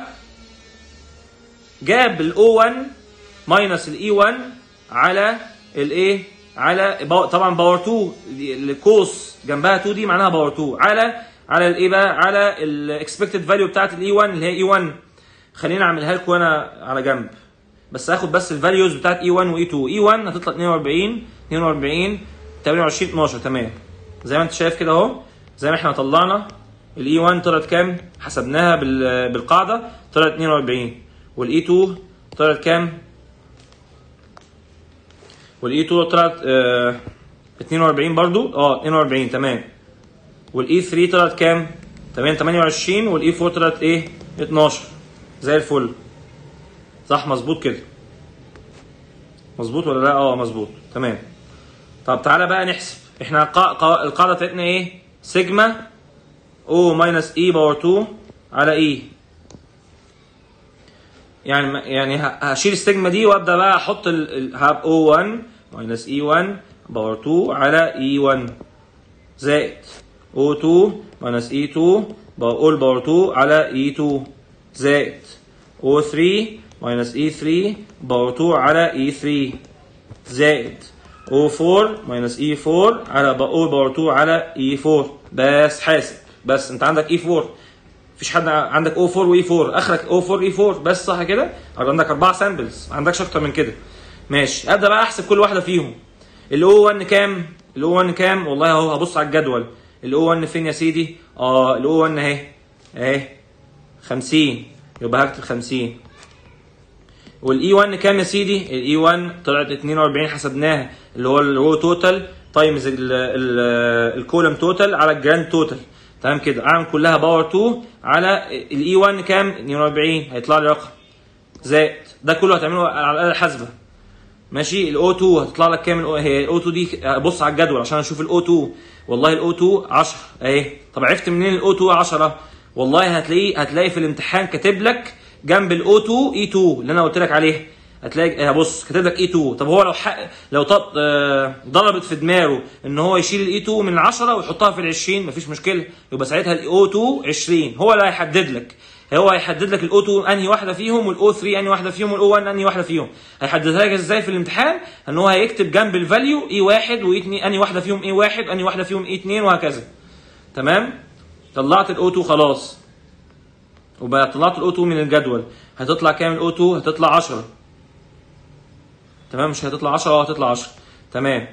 جاب الاو 1 ماينس الاي 1 على الايه على باو- طبعا باور 2 القوس جنبها 2 دي معناها باور 2 على على الايه بقى على الاكسبكتد فاليو بتاعت الاي 1 اللي هي اي 1 خليني اعملها لكم انا على جنب بس هاخد بس الفاليوز بتاعت اي 1 واي 2 اي 1 هتطلع 42 42 28 12 تمام زي ما انت شايف كده اهو زي ما احنا طلعنا الاي 1 طلعت كام حسبناها بال- بالقاعده طلعت 42 والاي 2 طلعت كام والاي 2 طلعت آه 42 برضو اه 42 تمام والاي 3 طلعت كام تمام 28 والاي 4 طلعت ايه 12 زي الفل صح مظبوط كده مظبوط ولا لا اه مظبوط تمام طب تعالى بقى نحسب احنا قا... قا... القاعده بتاعتنا ايه سيجما او ماينس اي باور 2 على اي يعني يعني ه- هشيل السيجما دي وابدا بقى احط ال... ال... هاب او 1 ماينس اي 1 باور 2 على اي 1 زائد او 2 ماينس اي 2 اول باور 2 على اي 2 زائد او 3 ماينس اي 3 باور 2 على اي 3 زائد O4 ماينس E4 على ب- O باور 2 على E4 بس حاسب بس انت عندك E4 مفيش حد عندك O4 و E4 اخرك O4 E4 بس صح كده عندك اربع سامبلز ما عندكش اكتر من كده ماشي ابدا بقى احسب كل واحده فيهم ال O1 كام ال O1 كام والله اهو هبص على الجدول ال O1 فين يا سيدي اه ال O1 اهي اهي 50 يبقى هكتب 50 والاي 1 كام يا سيدي؟ الاي 1 طلعت 42 حسبناها اللي هو الرو توتال تايمز الكولم توتال على الجراند توتال تمام كده اعمل كلها باور 2 على الاي 1 كام؟ 42 هيطلع لي رقم زائد ده كله هتعمله على الاله الحاسبه ماشي الاو 2 هتطلع لك كام الأو- هي الاو 2 دي بص على الجدول عشان اشوف الاو 2 والله الاو 2 10 اهي طب عرفت منين الاو 2 10 والله هتلاقيه هتلاقي في الامتحان كاتب لك جنب الاو 2 اي 2 اللي انا قلت لك عليه هتلاقي اه بص كاتب لك اي 2 طب هو لو حق لو طب آه ضربت في دماغه ان هو يشيل الاي 2 من ال 10 ويحطها في ال 20 مفيش مشكله يبقى ساعتها الاو 2 20 هو اللي هيحدد لك هو هيحدد لك الاو 2 انهي واحده فيهم والاو 3 انهي واحده فيهم والاو 1 انهي واحده فيهم هيحددها لك ازاي في الامتحان ان هو هيكتب جنب الفاليو اي 1 واي 2 انهي واحده فيهم اي 1 انهي واحده فيهم اي 2 وهكذا تمام طلعت الاو 2 خلاص وبقى طلعت الاو 2 من الجدول هتطلع كام الاو 2 هتطلع 10 تمام مش هتطلع 10 اه هتطلع 10 تمام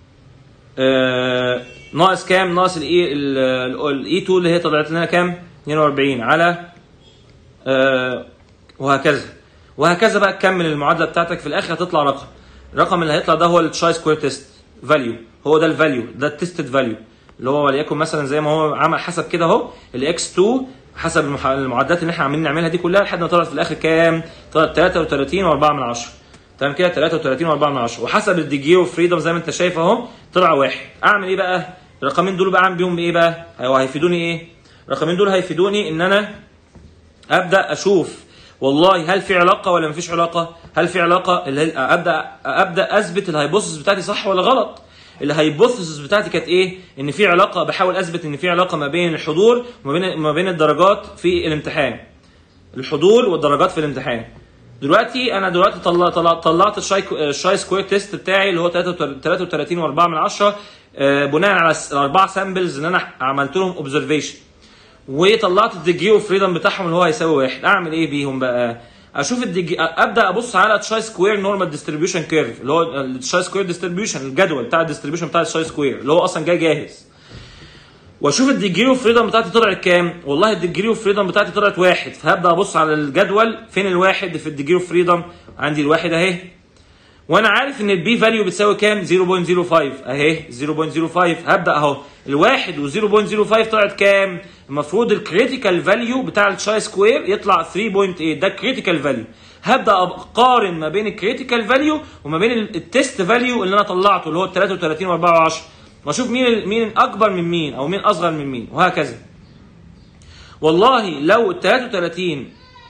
آه ناقص كام ناقص الاي الاي 2 اللي هي طلعت لنا كام 42 على آه وهكذا وهكذا بقى تكمل المعادله بتاعتك في الاخر هتطلع رقم الرقم اللي هيطلع ده هو التشاي سكوير تيست فاليو هو ده الفاليو ده التستد فاليو اللي هو وليكن مثلا زي ما هو عمل حسب كده اهو الاكس 2 حسب المح- المعدات اللي احنا عاملين نعملها دي كلها لحد ما طلعت في الاخر كام؟ طلعت 33 و4 من 10 تمام كده 33 و4 من 10 وحسب الديجري اوف فريدم زي ما انت شايف اهو طلع واحد اعمل ايه بقى؟ الرقمين دول بقى اعمل بيهم ايه بقى؟ هو هيفيدوني ايه؟ الرقمين دول هيفيدوني ان انا ابدا اشوف والله هل في علاقه ولا مفيش علاقه هل في علاقه اللي هي ابدا ابدا اثبت الهايبوثيسيس بتاعتي صح ولا غلط الهايبوثيسيس بتاعتي كانت ايه ان في علاقه بحاول اثبت ان في علاقه ما بين الحضور وما بين ما بين الدرجات في الامتحان الحضور والدرجات في الامتحان دلوقتي انا دلوقتي طلعت طلعت, طلعت الشاي الشاي سكوير تيست بتاعي اللي هو 33 و4 من 10 آه، بناء على الاربع سامبلز اللي انا عملت لهم اوبزرفيشن وطلعت الديجري اوف فريدم بتاعهم اللي هو هيساوي واحد اعمل ايه بيهم بقى اشوف الديجي ابدا ابص على تشاي سكوير نورمال ديستريبيوشن كيرف اللي هو التشاي سكوير ديستريبيوشن الجدول بتاع الديستريبيوشن بتاع التشاي سكوير اللي هو اصلا جاي جاهز واشوف الديجري اوف فريدم بتاعتي طلعت كام والله الديجري اوف فريدم بتاعتي طلعت واحد فهبدا ابص على الجدول فين الواحد في الديجري اوف فريدم عندي الواحد اهي وانا عارف ان البي فاليو بتساوي كام 0.05 اهي 0.05 هبدا اهو الواحد و0.05 طلعت كام المفروض الكريتيكال فاليو بتاع التشاي سكوير يطلع 3.8 ده الكريتيكال فاليو هبدا اقارن ما بين الكريتيكال فاليو وما بين التست فاليو اللي انا طلعته اللي هو 33 و4 واشوف مين ال- مين اكبر من مين او مين اصغر من مين وهكذا والله لو ال 33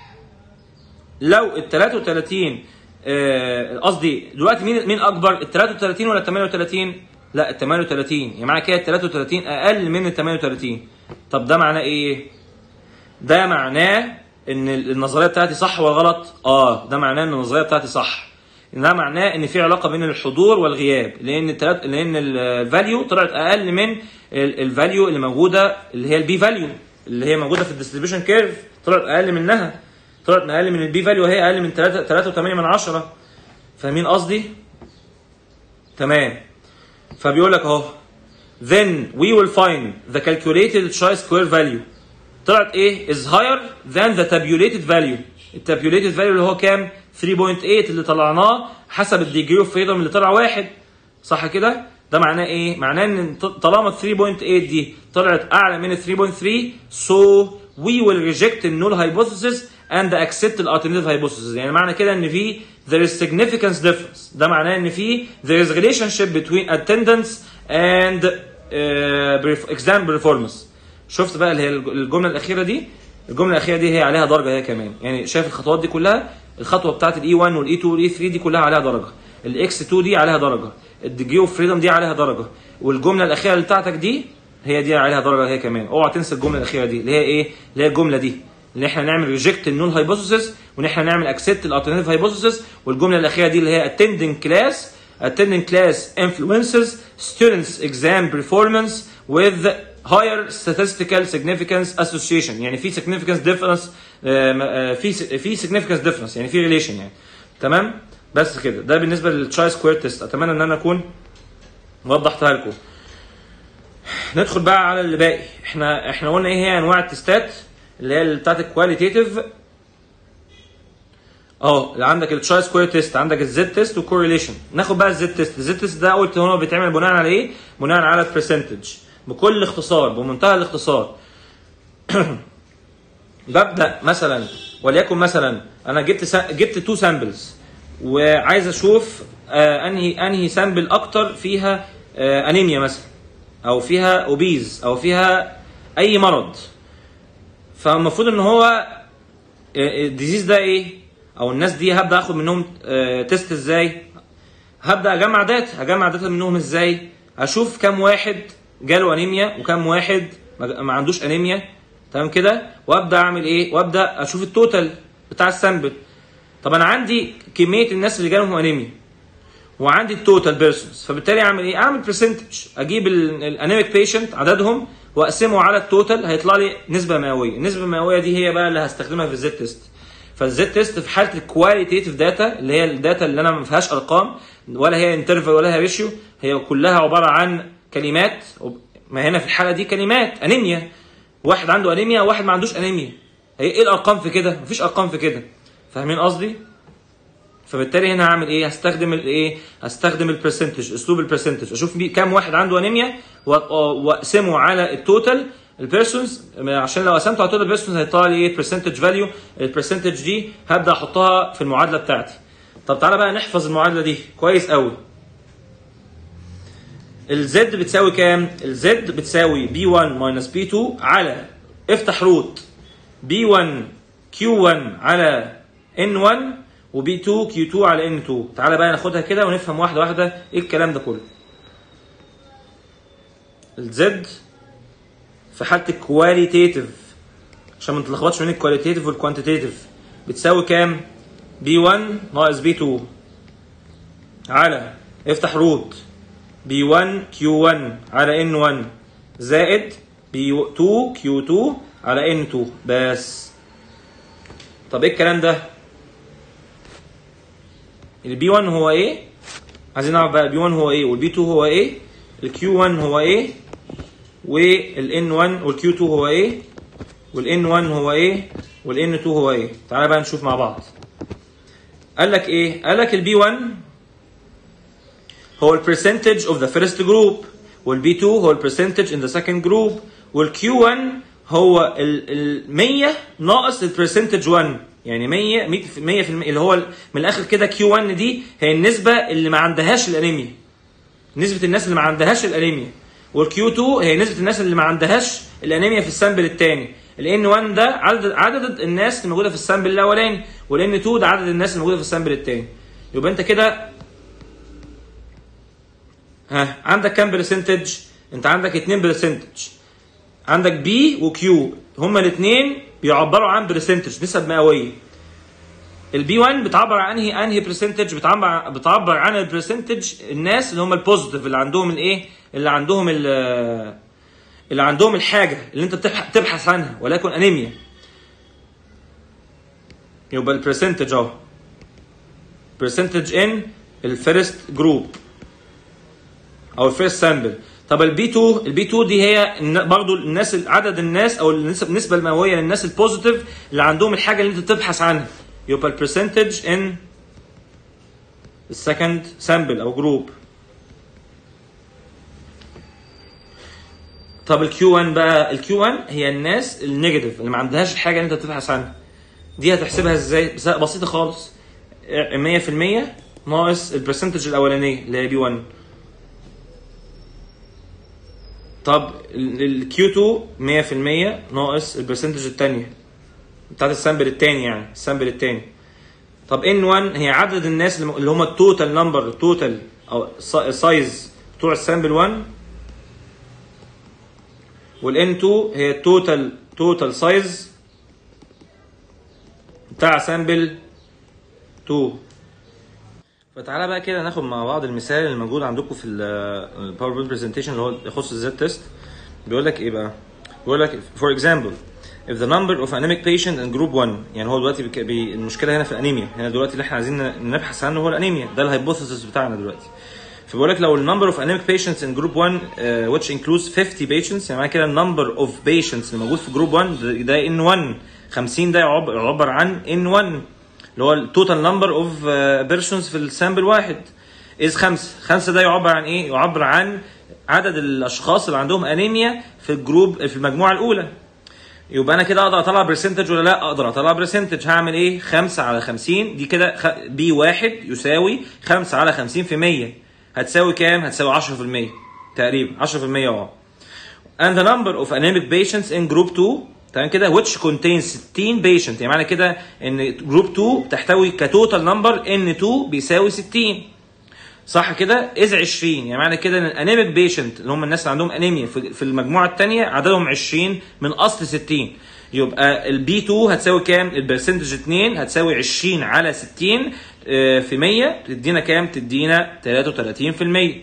لو ال 33 آه، قصدي دلوقتي مين مين اكبر ال 33 ولا ال 38 لا ال 38 يعني معنى كده ال 33 اقل من ال 38 طب ده معناه ايه ده معناه ان النظريه بتاعتي صح ولا غلط اه ده معناه ان النظريه بتاعتي صح ده معناه ان في علاقه بين الحضور والغياب لان التلات لان الفاليو طلعت اقل من الفاليو اللي موجوده اللي هي البي فاليو اللي هي موجوده في الديستريبيوشن كيرف طلعت اقل منها طلعت اقل من البي فاليو وهي اقل من 3 3.8 من 10 فاهمين قصدي تمام فبيقول لك اهو then we will find the calculated chi square value طلعت ايه is higher than the tabulated value التابيوليتد فاليو اللي هو كام 3.8 اللي طلعناه حسب الديجري اوف فريدم اللي طلع واحد صح كده ده معناه ايه معناه ان طالما 3.8 دي طلعت اعلى من 3.3 so we will reject the null hypothesis and accept the alternative hypothesis يعني معنى كده ان في there is significance difference ده معناه ان في there is relationship between attendance and uh, exam performance شفت بقى اللي هي الجمله الاخيره دي الجمله الاخيره دي هي عليها درجه هي كمان يعني شايف الخطوات دي كلها الخطوه بتاعت الاي 1 والاي 2 والاي 3 دي كلها عليها درجه الاكس 2 دي عليها درجه الديجري اوف فريدم دي عليها درجه والجمله الاخيره اللي بتاعتك دي هي دي عليها درجه هي كمان اوعى تنسى الجمله الاخيره دي اللي هي ايه اللي هي الجمله دي ان احنا نعمل ريجكت النول هايبوثيسيس وان احنا نعمل اكسبت الالترناتيف هايبوثيسيس والجمله الاخيره دي اللي هي attending class attending class influences students exam performance with higher statistical significance association يعني في significance difference في في significance difference يعني في relation يعني تمام بس كده ده بالنسبه للتراي سكوير تيست اتمنى ان انا اكون وضحتها لكم ندخل بقى على اللي باقي احنا احنا قلنا ايه هي انواع التستات اللي هي بتاعت الكواليتيتيف اه اللي عندك التراي سكوير تيست عندك الزد تيست وكوريليشن ناخد بقى الزد تيست الزد تيست ده قلت هو بيتعمل بناء على ايه بناء على البرسنتج بكل اختصار بمنتهى الاختصار ببدا مثلا وليكن مثلا انا جبت سا... جبت تو سامبلز وعايز اشوف آه انهي انهي سامبل اكتر فيها آه انيميا مثلا او فيها اوبيز او فيها اي مرض فالمفروض ان هو الديزيز ده ايه او الناس دي هبدا اخد منهم آه تيست ازاي هبدا اجمع داتا هجمع داتا منهم ازاي اشوف كام واحد جاله انيميا وكم واحد ما عندوش انيميا تمام كده وابدا اعمل ايه وابدا اشوف التوتال بتاع السامبل طب انا عندي كميه الناس اللي جالهم انيميا وعندي التوتال بيرسونز فبالتالي اعمل ايه اعمل برسنتج اجيب الانيميك بيشنت عددهم واقسمه على التوتال هيطلع لي نسبه مئويه النسبه المئويه دي هي بقى اللي هستخدمها في الزد تيست فالزد تيست في حاله الكواليتيف داتا اللي هي الداتا اللي انا ما فيهاش ارقام ولا هي انترفال ولا هي ريشيو هي كلها عباره عن كلمات ما هنا في الحاله دي كلمات انيميا واحد عنده انيميا وواحد ما عندوش انيميا هي ايه الارقام في كده مفيش ارقام في كده فاهمين قصدي فبالتالي هنا هعمل ايه هستخدم الايه هستخدم البرسنتج اسلوب البرسنتج اشوف كام واحد عنده انيميا واقسمه على التوتال البيرسونز عشان لو قسمته على التوتال بيرسونز هيطلع لي ايه برسنتج فاليو البرسنتج دي هبدا احطها في المعادله بتاعتي طب تعالى بقى نحفظ المعادله دي كويس قوي الزد بتساوي كام؟ الزد بتساوي B1 ماينس B2 على افتح روت B1 Q1 على N1 وB2 Q2 على N2 تعالى بقى ناخدها كده ونفهم واحدة واحدة ايه الكلام ده كله الزد في حالة الكواليتيتيف عشان ما نتلخبطش بين الكواليتيتيف والكوانتيتيف بتساوي كام؟ B1 ناقص B2 على افتح روت B1 Q1 على N1 زائد B2 Q2 على N2 بس طب ايه الكلام ده؟ ال B1 هو ايه؟ عايزين نعرف بقى ال B1 هو ايه وال B2 هو ايه؟ ال Q1 هو ايه؟ وال N1 وال Q2 هو ايه؟ وال N1 هو ايه؟ وال N2 هو ايه؟ تعالى بقى نشوف مع بعض. قال لك ايه؟ قال لك ال B1 هو البرسنتج اوف ذا فيرست جروب والبي 2 هو البرسنتج ان ذا سكند جروب والكيو 1 هو ال 100 ناقص البرسنتج 1 يعني 100 100 في المية اللي هو من الاخر كده كيو 1 دي هي النسبه اللي ما عندهاش الانيميا نسبه الناس اللي ما عندهاش الانيميا والكيو 2 هي نسبه الناس اللي ما عندهاش الانيميا في السامبل الثاني الان 1 ده عدد عدد الناس اللي موجوده في السامبل الاولاني والان 2 ده عدد الناس اللي موجوده في السامبل الثاني يبقى انت كده ها عندك كام برسنتج؟ انت عندك 2 برسنتج عندك بي وكيو هما الاثنين بيعبروا عن برسنتج نسب مئويه البي 1 بتعبر عن انهي انهي برسنتج بتعبر بتعبر عن البرسنتج الناس اللي هم البوزيتيف اللي عندهم الايه اللي عندهم اللي عندهم الحاجه اللي انت بتبحث عنها ولكن انيميا يبقى البرسنتج اهو برسنتج ان الفيرست جروب او الفيرست سامبل طب البي 2 البي 2 دي هي الن- برضو الناس عدد الناس او النسب- النسبه المئويه للناس البوزيتيف اللي عندهم الحاجه اللي انت تبحث عنها يبقى البرسنتج ان السكند سامبل او جروب طب الكيو 1 بقى الكيو 1 هي الناس النيجاتيف اللي ما عندهاش الحاجه اللي انت بتبحث عنها دي هتحسبها ازاي بس- بسيطه خالص 100% ناقص البرسنتج الاولانيه اللي هي بي 1 طب الكيو 2 100% ناقص البرسنتج الثانيه بتاعت السامبل الثاني يعني السامبل الثاني طب ان 1 هي عدد الناس اللي اللي هم التوتال نمبر التوتال او سايز بتوع السامبل 1 والان 2 هي التوتال توتال سايز بتاع سامبل 2 فتعالى بقى كده ناخد مع بعض المثال اللي موجود عندكم في الباوربوينت برزنتيشن اللي هو يخص الزد تيست بيقول لك ايه بقى؟ بيقول لك for example if the number of anemic patient in group 1 يعني هو دلوقتي بك... بي... المشكله هنا في الانيميا هنا دلوقتي اللي احنا عايزين ن- نبحث عنه هو الانيميا ده الهايبوثيسيس بتاعنا دلوقتي فبيقول لك لو النمبر اوف anemic patients in group 1 uh, which includes 50 patients يعني معنى كده النمبر اوف patients اللي موجود في جروب 1 ده- ده ان 1 50 ده يعبر, يعبر عن ان 1 اللي هو التوتال نمبر اوف بيرسونز في السامبل واحد از خمسه خمسه ده يعبر عن ايه يعبر عن عدد الاشخاص اللي عندهم انيميا في الجروب في المجموعه الاولى يبقى انا كده اقدر اطلع برسنتج ولا لا اقدر اطلع برسنتج هعمل ايه 5 على 50 دي كده خ... بي واحد يساوي 5 على 50 في 100 هتساوي كام هتساوي 10% تقريبا 10% اه and the number of anemic patients in group 2 تمام كده which contains 16 patient يعني معنى كده ان جروب 2 تحتوي كتوتال نمبر ان 2 بيساوي 60 صح كده اذ 20 يعني معنى كده ان الانيميك بيشنت اللي هم الناس اللي عندهم انيميا في في المجموعه الثانيه عددهم 20 من اصل 60 يبقى البي 2 هتساوي كام البرسنتج 2 هتساوي 20 على 60 آه، في 100 تدينا كام تدينا 33%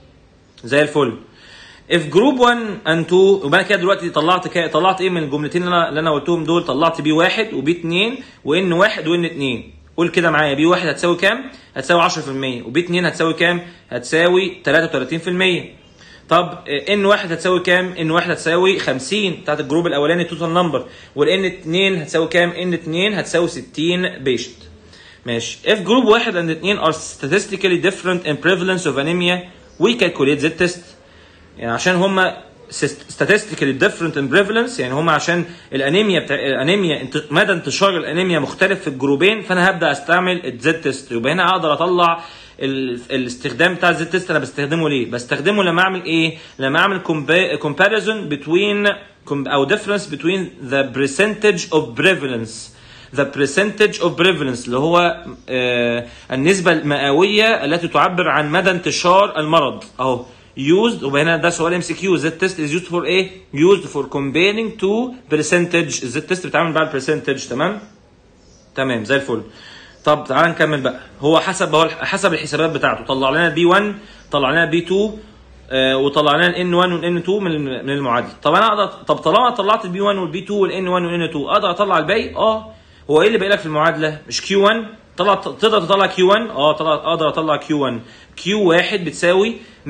زي الفل if جروب 1 and 2 يبقى انا كده دلوقتي طلعت كا... طلعت ايه من الجملتين اللي انا اللي انا قلتهم دول طلعت بي 1 وبي 2 وان 1 وان 2 قول كده معايا بي 1 هتساوي كام؟ هتساوي 10% وبي 2 هتساوي كام؟ هتساوي 33% طب ان 1 هتساوي كام؟ ان 1 هتساوي 50 بتاعت الجروب الاولاني توتال نمبر والان 2 هتساوي كام؟ ان 2 هتساوي 60 بيشنت ماشي if جروب 1 and 2 are statistically different in prevalence of anemia we calculate the test يعني عشان هما statistically different in prevalence يعني هما عشان الانيميا بتاع الانيميا انت- مدى انتشار الانيميا مختلف في الجروبين فانا هبدا استعمل الزد تيست يبقى هنا اقدر اطلع ال- الاستخدام بتاع الزد تيست انا بستخدمه ليه؟ بستخدمه لما اعمل ايه؟ لما اعمل compa- comparison between com- او difference between the percentage of prevalence the percentage of prevalence اللي هو آه النسبة المئوية التي تعبر عن مدى انتشار المرض اهو used وهنا ده سؤال ام سي كيو the test is used for ايه؟ used for comparing to percentage the test بتعمل بقى البرسنتج تمام؟ تمام زي الفل طب تعال نكمل بقى هو حسب هو حسب الحسابات بتاعته طلع لنا بي 1 طلع لنا بي 2 آه وطلع لنا الان 1 والان 2 من الم- من المعادله طب انا اقدر طب طالما طلعت البي 1 والبي 2 والان 1 والان 2 اقدر اطلع الباقي اه هو ايه اللي باقي لك في المعادله مش كيو 1 طلع تقدر تطلع كيو 1 اه طلع اقدر اطلع كيو 1 كيو 1 بتساوي 100%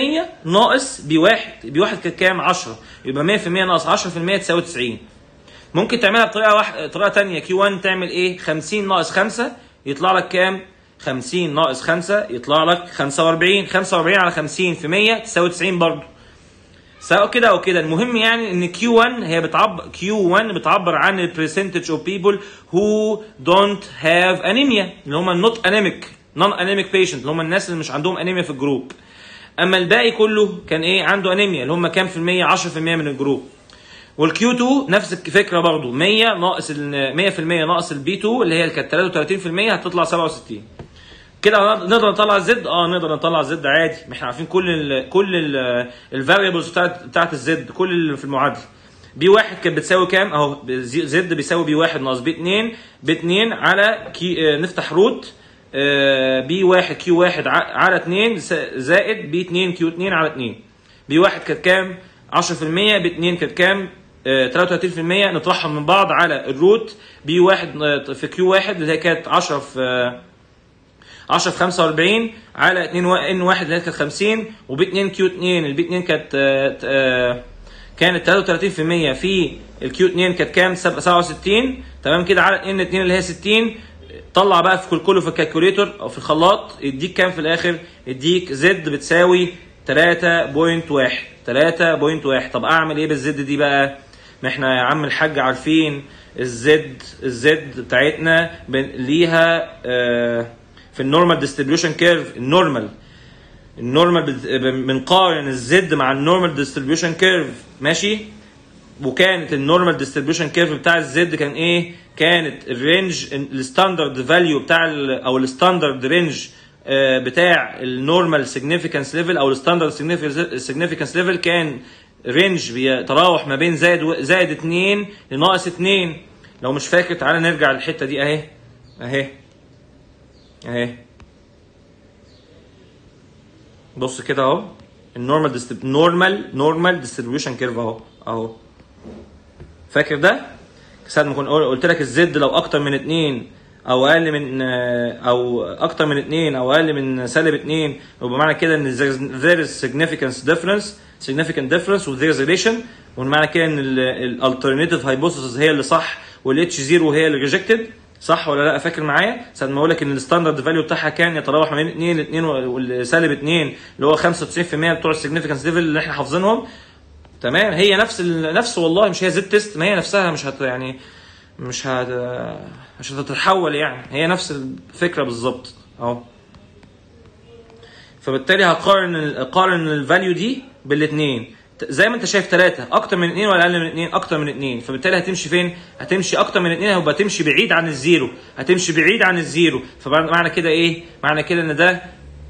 ناقص بي 1 بي 1 كانت كام 10 يبقى 100% ناقص 10% تساوي 90 ممكن تعملها بطريقه واحده طريقه ثانيه كيو 1 تعمل ايه 50 ناقص 5 يطلع لك كام 50 ناقص 5 يطلع لك 45 45 على 50 في 100 تساوي 90 برضه سواء كده او كده المهم يعني ان كيو 1 هي بتعبر كيو 1 بتعبر عن البرسنتج اوف بيبل هو دونت هاف انيميا اللي هم النوت انيميك نون انيميك بيشنت اللي هم الناس اللي مش عندهم انيميا في الجروب اما الباقي كله كان ايه عنده انيميا اللي هم كام في المية 10% من الجروب والكيو 2 نفس الفكره برضه 100 ناقص ال 100% ناقص البي 2 اللي هي كانت 33% هتطلع 67 كده نقدر نطلع الزد اه نقدر نطلع الزد عادي ما احنا عارفين كل ال كل الفاريبلز بتاعت بتاعت الزد كل اللي في المعادله بي واحد كانت بتساوي كام اهو زد بيساوي بي واحد ناقص بي 2 بي 2 على كي آه نفتح روت آه بي واحد كيو واحد ع- على 2 زائد بي 2 كيو 2 على 2 بي واحد كانت كام 10% بي 2 كانت كام آه، 33% نطرحهم من بعض على الروت بي واحد آه، في كيو واحد اللي هي كانت 10 في آه، 10 في 45 على 2 ان 1 اللي هي كانت 50 وبي 2 كيو 2 البي 2 كانت آه، آه، كانت 33% في الكيو 2 كانت كام 67 تمام كده على ان 2 اللي هي 60 طلع بقى في كل كله في الكالكوليتور او في الخلاط يديك كام في الاخر يديك زد بتساوي 3.1 3.1 طب اعمل ايه بالزد دي بقى ما احنا يا عم الحاج عارفين الزد الزد بتاعتنا بن- ليها آه، في النورمال ديستريبيوشن كيرف النورمال النورمال بت- بنقارن الزد مع النورمال ديستريبيوشن كيرف ماشي وكانت النورمال ديستريبيوشن كيرف بتاع الزد كان ايه؟ كانت الرينج الستاندرد فاليو بتاع ال او الستاندرد رينج بتاع النورمال سيجنيفيكانس ليفل او الستاندرد سيجنيفيكانس ليفل كان رينج بيتراوح ما بين زائد و- زائد 2 لناقص 2 لو مش فاكر تعالى نرجع للحته دي اهي اهي اهي بص كده اهو النورمال ديست... نورمال نورمال ديستريبيوشن كيرف اهو اهو فاكر ده ساعه ما كنت قلت لك الزد لو اكتر من 2 او اقل من او اكتر من 2 او اقل من سالب 2 يبقى معنى كده ان there's- there is significance difference significant difference و there is relation ومعنى كده ان الالترناتيف هايبوثيسز هي اللي صح والاتش 0 هي اللي ريجكتد صح ولا لا فاكر معايا ساعه ما اقول لك ان الستاندرد فاليو بتاعها كان يتراوح ما بين 2 ل 2 والسالب 2 اللي هو 95% بتوع السيجنيفيكانس ليفل اللي احنا حافظينهم تمام هي نفس ال... نفس والله مش هي زد تيست ما هي نفسها مش هت يعني مش هت مش هتتحول يعني هي نفس الفكره بالظبط اهو فبالتالي هقارن اقارن الفاليو دي بالاثنين زي ما انت شايف ثلاثة اكتر من اثنين ولا اقل من اثنين اكتر من اثنين فبالتالي هتمشي فين هتمشي اكتر من اثنين هيبقى تمشي بعيد عن الزيرو هتمشي بعيد عن الزيرو فمعنى كده ايه معنى كده ان ده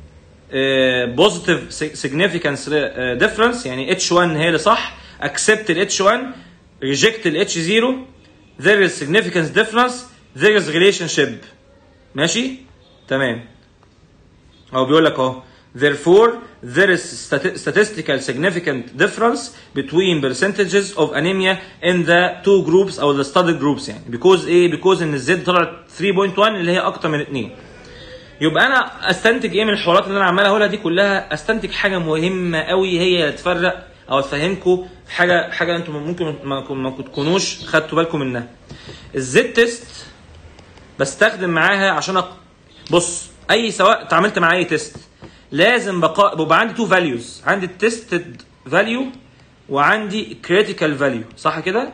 بوزيتيف سيجنيفيكانس ديفرنس يعني اتش 1 هي اللي صح اكسبت الاتش 1 ريجكت الاتش 0 there is significance difference there is relationship ماشي تمام هو بيقول لك اهو therefore there is stati- statistical significant difference between percentages of anemia in the two groups او the studied groups يعني because ايه because ان الزد طلعت 3.1 اللي هي اكتر من 2 يبقى انا استنتج ايه من الحوارات اللي انا عمال اقولها دي كلها استنتج حاجه مهمه قوي هي اللي تفرق او تفهمكم حاجه حاجه انتم ممكن ما ما تكونوش خدتوا بالكم منها الزد تيست بستخدم معاها عشان أق... بص اي سواء اتعاملت مع اي تيست لازم بقى بيبقى عندي تو فاليوز عندي التستد فاليو وعندي كريتيكال فاليو صح كده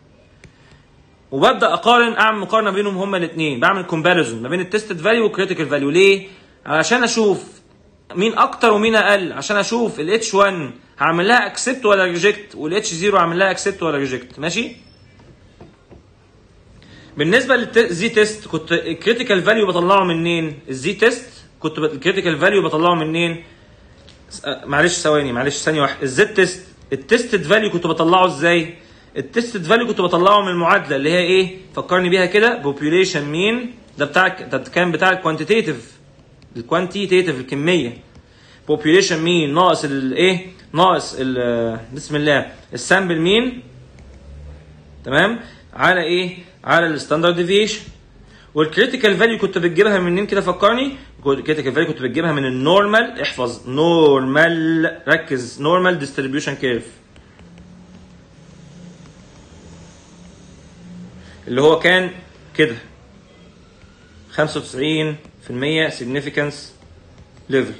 وببدا اقارن اعمل مقارنه بينهم هما الاثنين بعمل كومباريزون ما بين التستد فاليو والكريتيكال فاليو ليه علشان اشوف مين اكتر ومين اقل عشان اشوف الاتش 1 هعمل لها اكسبت ولا ريجكت والاتش 0 هعمل لها اكسبت ولا ريجكت ماشي بالنسبه للزي تيست كنت الكريتيكال فاليو بطلعه منين الزي تيست كنت الكريتيكال فاليو بطلعه منين س- آه، معلش ثواني معلش ثانيه واحده الزد تيست التستد فاليو كنت بطلعه ازاي التستد فاليو كنت بطلعه من المعادله اللي هي ايه فكرني بيها كده بوبيوليشن مين ده بتاع ده كان بتاع الكوانتيتيف الكوانتيتيف الكميه population مين ناقص الايه ناقص ال- بسم الله السامبل مين تمام على ايه على الستاندرد ديفيشن والكريتيكال فاليو كنت بتجيبها منين كده فكرني الكريتيكال فاليو كنت بتجيبها من النورمال احفظ نورمال ركز نورمال ديستريبيوشن كيرف اللي هو كان كده 95% significance level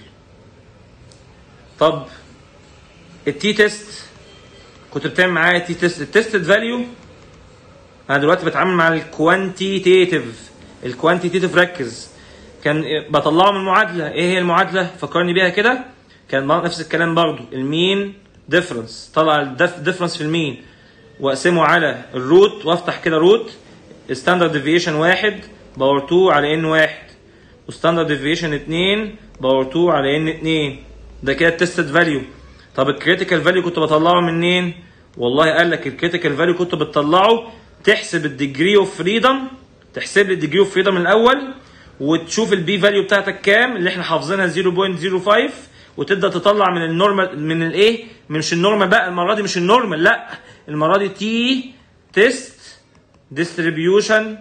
طب التي تيست كنت بتعمل معايا تي تيست التيستد فاليو انا دلوقتي بتعامل مع الكوانتيتيف الكوانتيتيف ركز كان بطلعه من المعادله ايه هي المعادله فكرني بيها كده كان نفس الكلام برضو المين ديفرنس طلع الديفرنس في المين واقسمه على الروت وافتح كده روت ستاندرد ديفيشن واحد باور 2 على ان واحد وستاندرد ديفيشن 2 باور 2 على ان 2 ده كده التستد فاليو طب الكريتيكال فاليو كنت بطلعه منين والله قال لك الكريتيكال فاليو كنت بتطلعه تحسب الديجري اوف فريدم تحسب لي الديجري اوف فريدم الاول وتشوف البي فاليو بتاعتك كام اللي احنا حافظينها 0.05 وتبدا تطلع من النورمال من الايه مش النورمال بقى المره دي مش النورمال لا المره دي تي تيست ديستريبيوشن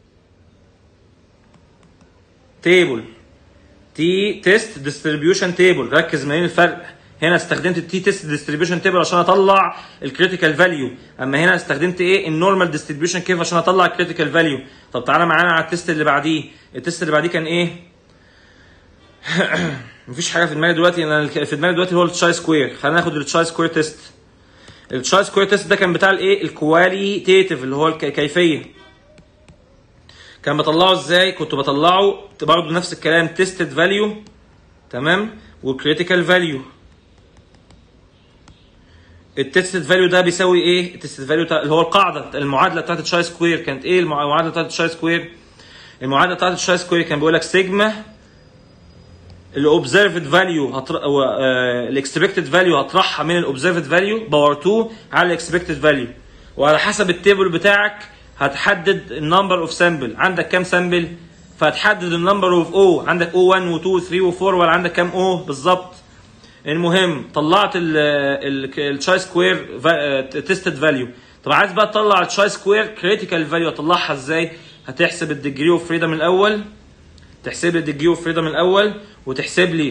تيبل تي تيست ديستريبيوشن تيبل ركز ما بين الفرق هنا استخدمت التي تيست ديستريبيوشن تيبل عشان اطلع الكريتيكال فاليو اما هنا استخدمت ايه النورمال ديستريبيوشن كيف عشان اطلع الكريتيكال فاليو طب تعالى معانا على التيست اللي بعديه التيست اللي بعديه كان ايه مفيش حاجه في دماغي دلوقتي انا اللي في دماغي دلوقتي هو التشاي سكوير خلينا ناخد التشاي سكوير تيست التشاي سكوير تيست ده كان بتاع الايه الكواليتيتيف اللي هو الكيفيه كان بطلعه ازاي كنت بطلعه برضه نفس الكلام تيستد فاليو تمام وكريتيكال فاليو التيستد فاليو ده بيساوي ايه التيستد فاليو اللي هو القاعده المعادله بتاعت التشاي سكوير كانت ايه المعادله بتاعت التشاي سكوير المعادله بتاعت التشاي سكوير كان بيقول لك سيجما الاوبزرفد فاليو الاكسبكتد فاليو هطرحها من الاوبزرفد فاليو باور 2 على الاكسبكتد فاليو وعلى حسب التيبل بتاعك هتحدد النمبر اوف سامبل عندك كام سامبل فهتحدد النمبر اوف او عندك او 1 و 2 و 3 و 4 ولا عندك كام او بالظبط المهم طلعت التشاي سكوير تيستد فاليو طب عايز بقى تطلع التشاي سكوير كريتيكال فاليو اطلعها ازاي هتحسب الديجري اوف فريدم الاول تحسب لي الديجري اوف فريدم الاول وتحسب لي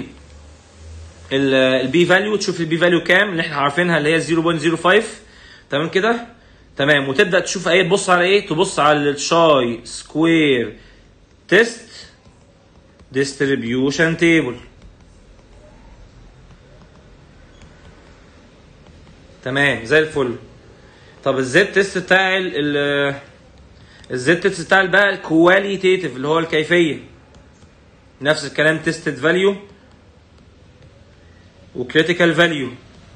البي فاليو تشوف البي فاليو كام اللي احنا عارفينها اللي هي 0.05 تمام كده تمام وتبدا تشوف ايه تبص على ايه تبص على الشاي سكوير تيست ديستريبيوشن تيبل تمام زي الفل طب الزد تيست بتاع ال الزد تيست بتاع بقى الكواليتيتيف اللي هو الكيفيه نفس الكلام تيستد فاليو وكريتيكال فاليو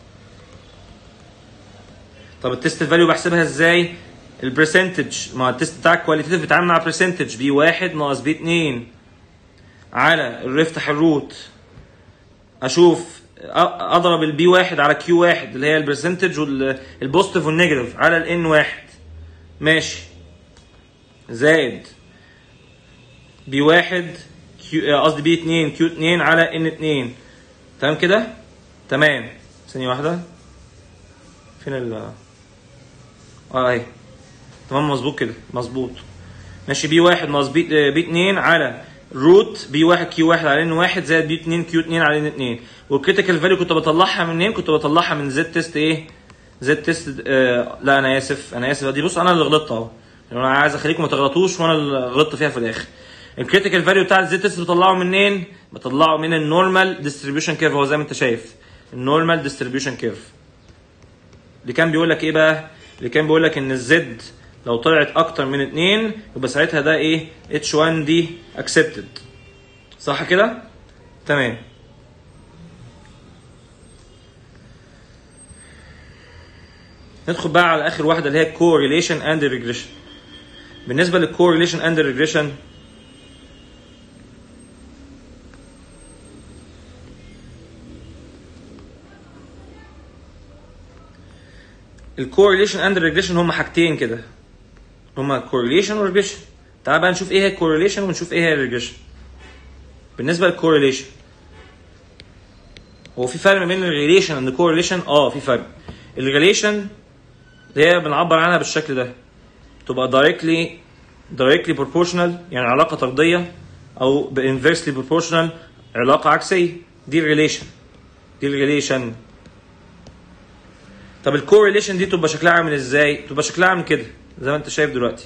طب التيست فاليو بحسبها ازاي البرسنتج ما التيست بتاع الكواليتيف بيتعامل مع برسنتج بي 1 ناقص بي 2 على افتح الروت اشوف اضرب البي 1 على كيو 1 اللي هي البرسنتج والبوزيتيف والنيجاتيف على الان 1 ماشي زائد بي 1 كيو قصدي بي 2 كيو 2 على ان 2 تمام كده تمام ثانيه واحده فين ال اه اهي تمام مظبوط كده مظبوط ماشي بي 1 ناقص بي بي 2 على روت بي 1 كيو 1 على ان 1 زائد بي 2 كيو 2 على ان 2 والكريتيكال فاليو كنت بطلعها منين؟ كنت بطلعها من زد تيست ايه؟ زد تيست آه لا انا اسف انا اسف دي بص انا اللي غلطت اهو انا عايز اخليكم ما تغلطوش وانا اللي غلطت فيها في الاخر الكريتيكال فاليو بتاع الزد تيست بطلعه منين؟ بطلعه من النورمال ديستريبيوشن كيرف هو زي ما انت شايف النورمال ديستريبيوشن كيرف اللي كان بيقول لك ايه بقى؟ اللي كان بيقول لك ان الزد لو طلعت اكتر من 2 يبقى ساعتها ده ايه؟ اتش 1 دي اكسبتد صح كده؟ تمام ندخل بقى على اخر واحده اللي هي correlation and regression بالنسبه للcorrelation and regression الكورليشن اند ريجريشن هما حاجتين كده هما كورليشن وريجريشن تعال بقى نشوف ايه هي الكورليشن ونشوف ايه هي الريجريشن بالنسبه للكورليشن هو في فرق ما بين الريليشن اند الكورليشن اه في فرق الريليشن اللي هي بنعبر عنها بالشكل ده تبقى دايركتلي دايركتلي بروبورشنال يعني علاقه طرديه او بانفرسلي بروبورشنال علاقه عكسيه دي الريليشن دي الريليشن طب الكورليشن دي تبقى شكلها عامل ازاي؟ تبقى شكلها عامل كده زي ما انت شايف دلوقتي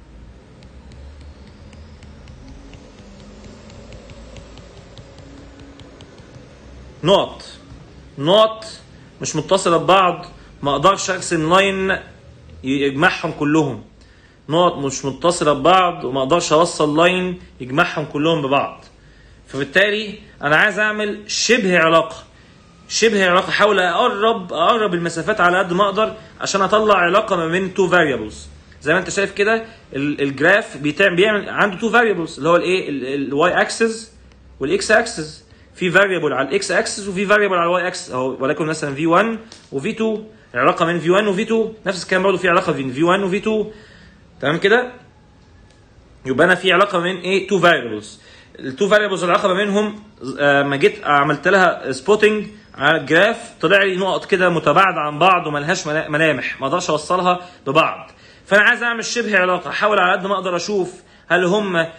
نقط نقط مش متصله ببعض ما اقدرش ارسم لاين يجمعهم كلهم نقط مش متصله ببعض وما اقدرش اوصل لاين يجمعهم كلهم ببعض فبالتالي انا عايز اعمل شبه علاقه شبه علاقه احاول اقرب اقرب المسافات على قد ما اقدر عشان اطلع علاقه ما بين تو فاريبلز زي ما انت شايف كده الجراف بيتعمل بيعمل عنده تو فاريبلز اللي هو الايه الواي اكسس والاكس اكسس في فاريبل على الاكس اكسس وفي فاريبل على الواي اكسس اهو ولكن مثلا في 1 وفي 2 علاقه بين في 1 وفي 2 نفس الكلام برضه في علاقه بين في 1 وفي 2 تمام كده يبقى انا في علاقه بين ايه تو فاريبلز التو فاريبلز العلاقه ما بينهم آه، ما جيت عملت لها سبوتنج على الجراف طلع لي نقط كده متباعده عن بعض وملهاش ملا- ملامح ما اقدرش اوصلها ببعض فانا عايز اعمل شبه علاقه احاول على قد ما اقدر اشوف هل هم ع-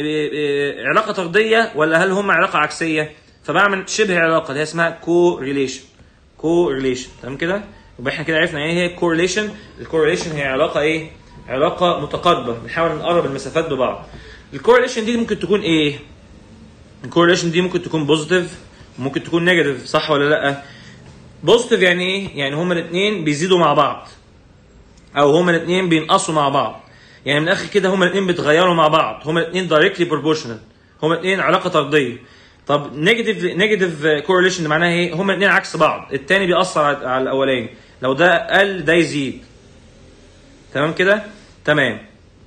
آه، علاقه طرديه ولا هل هم علاقه عكسيه فبعمل شبه علاقه اللي هي اسمها كو ريليشن كو ريليشن تمام كده يبقى احنا كده عرفنا ايه هي كورليشن الكورليشن هي علاقه ايه علاقه متقاربه بنحاول نقرب المسافات ببعض الكورليشن دي ممكن تكون ايه الكورليشن دي ممكن تكون بوزيتيف وممكن تكون نيجاتيف صح ولا لا بوزيتيف يعني ايه يعني هما الاثنين بيزيدوا مع بعض او هما الاثنين بينقصوا مع بعض يعني من الاخر كده هما الاثنين بيتغيروا مع بعض هما الاثنين دايركتلي بروبورشنال هما الاثنين علاقه طرديه طب نيجاتيف نيجاتيف كورليشن معناها ايه هما الاثنين عكس بعض الثاني بيأثر على على الاولاني لو ده قل ده يزيد تمام كده تمام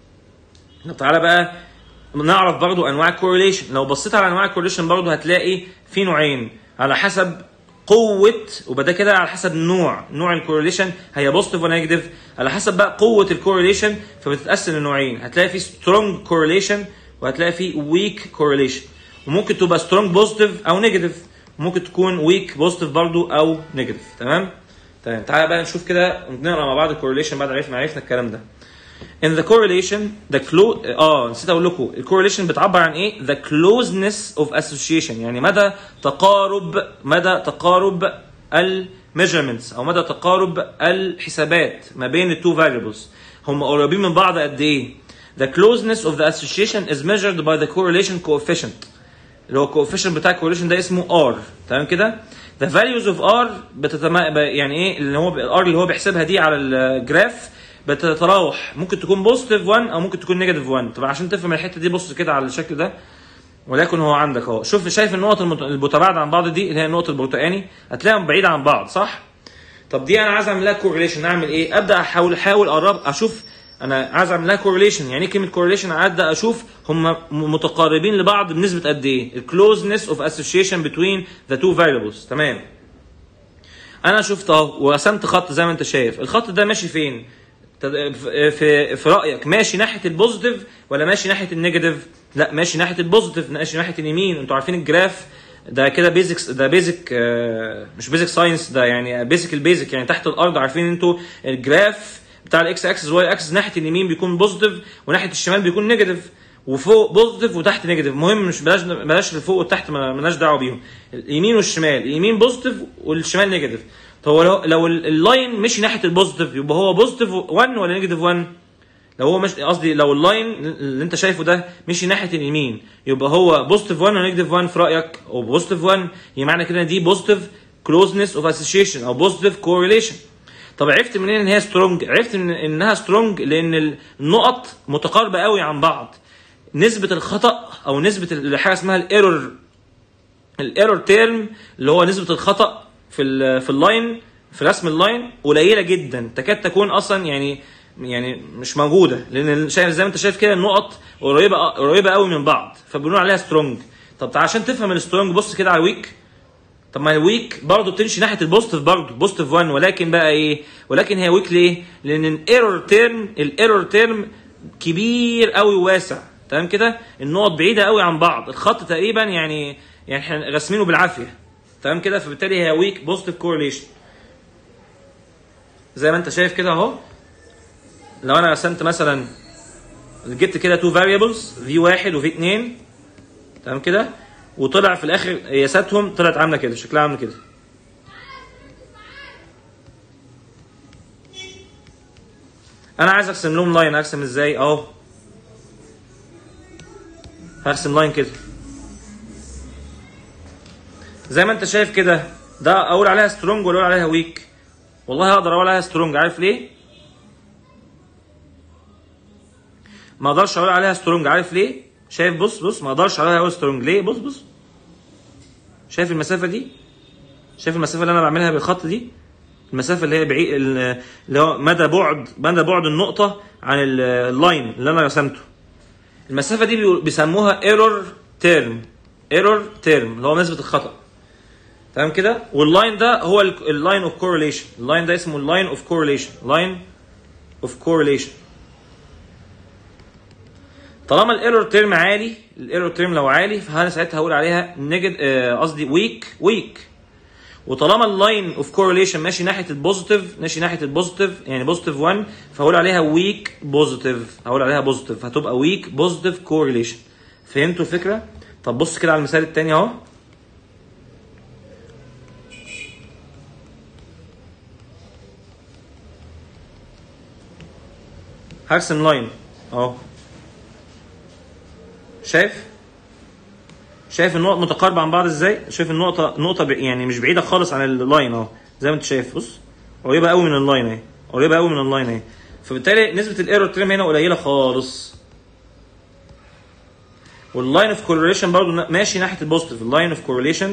طب تعالى بقى نعرف برضو انواع الكورليشن لو بصيت على انواع الكورليشن برضو هتلاقي في نوعين على حسب قوة وبدا كده على حسب النوع نوع الكورليشن هي بوزيتيف ولا نيجاتيف على حسب بقى قوة الكورليشن فبتتقسم لنوعين هتلاقي في سترونج كورليشن وهتلاقي في ويك كورليشن وممكن تبقى سترونج بوزيتيف او نيجاتيف وممكن تكون ويك بوزيتيف برضو او نيجاتيف تمام تمام تعالى بقى نشوف كده نقرا مع بعض الكورليشن بعد ما عرفنا عرفنا الكلام ده In the correlation the clo اه نسيت اقول لكم الكورليشن بتعبر عن ايه؟ The closeness of association يعني مدى تقارب مدى تقارب الميجرمنتس او مدى تقارب الحسابات ما بين التو variables هم قريبين من بعض قد ايه؟ The closeness of the association is measured by the correlation coefficient اللي هو الكوفيشن بتاع الكورليشن ده اسمه ار تمام كده the values of r بتتما... ب- يعني ايه اللي هو الار اللي هو بيحسبها دي على الجراف بتتراوح ممكن تكون بوزيتيف 1 او ممكن تكون نيجاتيف 1 طب عشان تفهم الحته دي بص كده على الشكل ده ولكن هو عندك اهو شوف شايف النقط المت- المتباعده عن بعض دي اللي هي النقط البرتقاني هتلاقيهم بعيده عن بعض صح طب دي انا عايز اعمل لها كورليشن اعمل ايه ابدا احاول احاول اقرب اشوف انا عايز اعمل لها كورليشن يعني ايه كلمه كورليشن ابدا اشوف هم متقاربين لبعض بنسبه قد ايه الكلوزنس اوف اسوشيشن بتوين ذا تو فاريبلز تمام انا شفت اهو ورسمت خط زي ما انت شايف الخط ده ماشي فين تد- في في- في رايك ماشي ناحيه البوزيتيف ولا ماشي ناحيه النيجاتيف لا ماشي ناحيه البوزيتيف ماشي ناحيه اليمين انتوا عارفين الجراف ده كده بيزكس ده بيزك مش بيزك ساينس ده يعني بيزك البيزك يعني تحت الارض عارفين انتوا الجراف بتاع الاكس اكسس واي اكسس ناحيه اليمين بيكون بوزيتيف وناحيه الشمال بيكون نيجاتيف وفوق بوزيتيف وتحت نيجاتيف المهم مش بلاش بلاش اللي فوق والتحت ما- مالناش دعوه بيهم اليمين والشمال اليمين بوزيتيف والشمال نيجاتيف طب هو لو لو ال- اللاين مشي ناحيه البوزيتيف يبقى هو بوزيتيف 1 ولا نيجاتيف 1 لو هو مش قصدي لو اللاين اللي انت شايفه ده مشي ناحيه اليمين يبقى هو بوزيتيف 1 ولا نيجاتيف 1 في رايك او بوزيتيف 1 يبقى معنى كده ان دي بوزيتيف كلوزنس اوف اسوشيشن او بوزيتيف كورليشن طب عرفت منين ان هي سترونج عرفت ان انها سترونج لان النقط متقاربه قوي عن بعض نسبه الخطا او نسبه ال- حاجه اسمها الايرور الايرور تيرم اللي هو نسبه الخطا في ال في اللاين في رسم اللاين قليله جدا تكاد تكون اصلا يعني يعني مش موجوده لان شايف زي ما انت شايف كده النقط قريبه قريبه قوي من بعض فبنقول عليها سترونج طب تعال عشان تفهم السترونج بص كده على الويك طب ما الويك برضه بتمشي ناحيه البوزيتيف برضه بوزيتيف 1 ولكن بقى ايه ولكن هي ويك ليه لان الايرور تيرم الايرور تيرم كبير قوي وواسع تمام كده النقط بعيده قوي عن بعض الخط تقريبا يعني يعني احنا راسمينه بالعافيه تمام كده فبالتالي هي ويك بوزيتيف كورليشن زي ما انت شايف كده اهو لو انا رسمت مثلا جبت كده تو فاريبلز في واحد وفي اتنين تمام كده وطلع في الاخر قياساتهم طلعت عامله كده شكلها عامله كده انا عايز ارسم لهم لاين ارسم ازاي اهو هرسم لاين كده زي ما انت شايف كده ده اقول عليها سترونج ولا اقول عليها ويك والله هقدر اقول عليها سترونج عارف ليه ما اقدرش اقول عليها سترونج عارف ليه شايف بص بص ما اقدرش عليها اقول سترونج ليه بص بص شايف المسافه دي شايف المسافه اللي انا بعملها بالخط دي المسافه اللي هي بعيد اللي هو مدى بعد مدى بعد النقطه عن ال- اللاين اللي انا رسمته المسافه دي بيقول- بيسموها ايرور تيرم ايرور تيرم اللي هو نسبه الخطا تمام كده واللاين ده هو اللاين اوف كورليشن اللاين ده اسمه اللاين اوف كورليشن لاين اوف كورليشن طالما الايرور تيرم عالي الايرور تيرم لو عالي فانا ساعتها هقول عليها نيجد آه، قصدي ويك ويك وطالما اللاين اوف كورليشن ماشي ناحيه البوزيتيف ماشي ناحيه البوزيتيف يعني بوزيتيف 1 فهقول عليها ويك بوزيتيف هقول عليها بوزيتيف هتبقى ويك بوزيتيف كورليشن فهمتوا الفكره طب بص كده على المثال الثاني اهو هرسم لاين اهو شايف شايف النقط متقاربه عن بعض ازاي شايف النقطه نقطه ب... يعني مش بعيده خالص عن اللاين اهو زي ما انت شايف بص قريبه قوي من اللاين اهي قريبه قوي من اللاين اهي فبالتالي نسبه الايرور تريم هنا قليله خالص واللاين اوف كورليشن برضه ماشي ناحيه البوزيتيف اللاين اوف كورليشن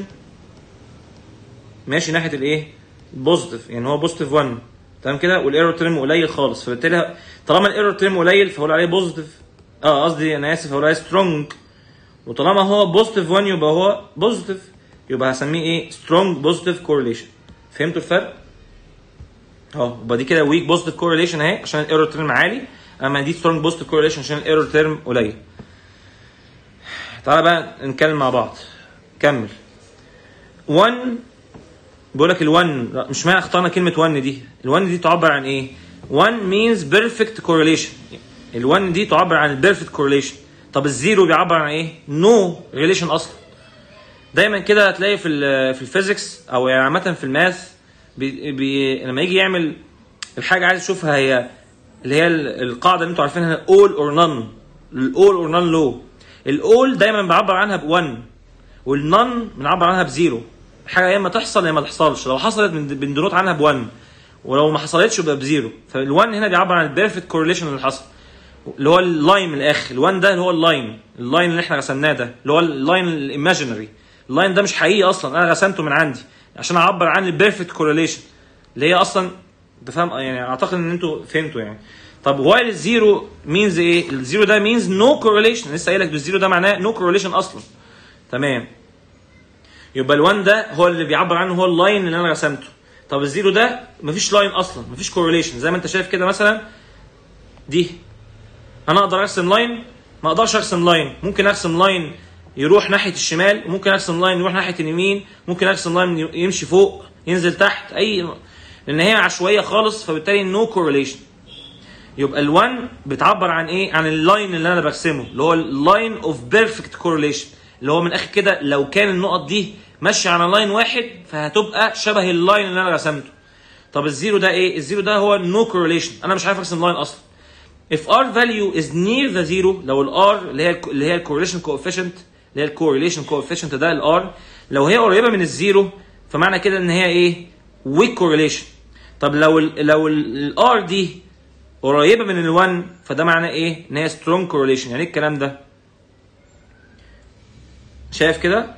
ماشي ناحيه الايه البوزيتيف يعني هو بوزيتيف 1 تمام كده والايرور تريم قليل خالص فبالتالي طالما الايرور تريم قليل فهقول عليه بوزيتيف اه قصدي انا اسف هقول عليه سترونج وطالما هو بوزيتيف 1 يبقى هو بوزيتيف يبقى هسميه ايه سترونج بوزيتيف كورليشن فهمتوا الفرق اه يبقى دي كده ويك بوزيتيف كورليشن اهي عشان الايرور تيرم عالي اما دي سترونج بوزيتيف كورليشن عشان الايرور تيرم قليل تعالى بقى نتكلم مع بعض كمل 1 بيقول لك ال1 مش معنى اخترنا كلمه 1 دي ال1 دي تعبر عن ايه 1 means perfect correlation ال1 دي تعبر عن البيرفكت كورليشن طب الزيرو بيعبر عن ايه نو no ريليشن اصلا دايما كده هتلاقي في ال في الفيزيكس او يعني عامه في الماث بي بي لما يجي يعمل الحاجه عايز يشوفها هي اللي هي القاعده اللي انتوا عارفينها اول اور نون الاول اور نون لو الاول دايما بيعبر عنها ب1 والنون بنعبر عنها بزيرو حاجه يا اما تحصل يا ما تحصلش لو حصلت بندنوت عنها ب1 ولو ما حصلتش يبقى بزيرو فال1 هنا بيعبر عن البيرفكت كورليشن اللي حصل اللي هو اللاين من الاخر ال1 ده اللي هو اللاين اللاين اللي احنا رسمناه ده اللي هو اللاين الايماجينري اللاين ده مش حقيقي اصلا انا رسمته من عندي عشان اعبر عن البيرفكت كورليشن اللي هي اصلا انت فاهم يعني اعتقد ان انتوا فهمتوا يعني طب وايل الزيرو مينز ايه الزيرو ده مينز نو كورليشن لسه قايل لك الزيرو ده معناه نو كورليشن اصلا تمام يبقى ال1 ده هو اللي بيعبر عنه هو اللاين اللي انا رسمته طب الزيرو ده مفيش لاين اصلا مفيش كورليشن زي ما انت شايف كده مثلا دي انا اقدر ارسم لاين ما اقدرش ارسم لاين ممكن ارسم لاين يروح ناحيه الشمال ممكن ارسم لاين يروح ناحيه اليمين ممكن ارسم لاين يمشي فوق ينزل تحت اي لان هي عشوائيه خالص فبالتالي نو كورليشن يبقى ال1 بتعبر عن ايه عن اللاين اللي انا برسمه اللي هو اللاين اوف بيرفكت كورليشن اللي هو من الاخر كده لو كان النقط دي ماشيه على لاين واحد فهتبقى شبه اللاين اللي انا رسمته طب الزيرو ده ايه الزيرو ده هو نو كورليشن انا مش عارف ارسم لاين اصلا if r value is near the zero لو ال r اللي هي اللي هي الكورليشن coefficient اللي هي الكورليشن coefficient ده ال r لو هي قريبه من الزيرو فمعنى كده ان هي ايه weak correlation طب لو ال لو ال r دي قريبه من ال 1 فده معناه ايه ان هي strong correlation يعني ايه الكلام ده شايف كده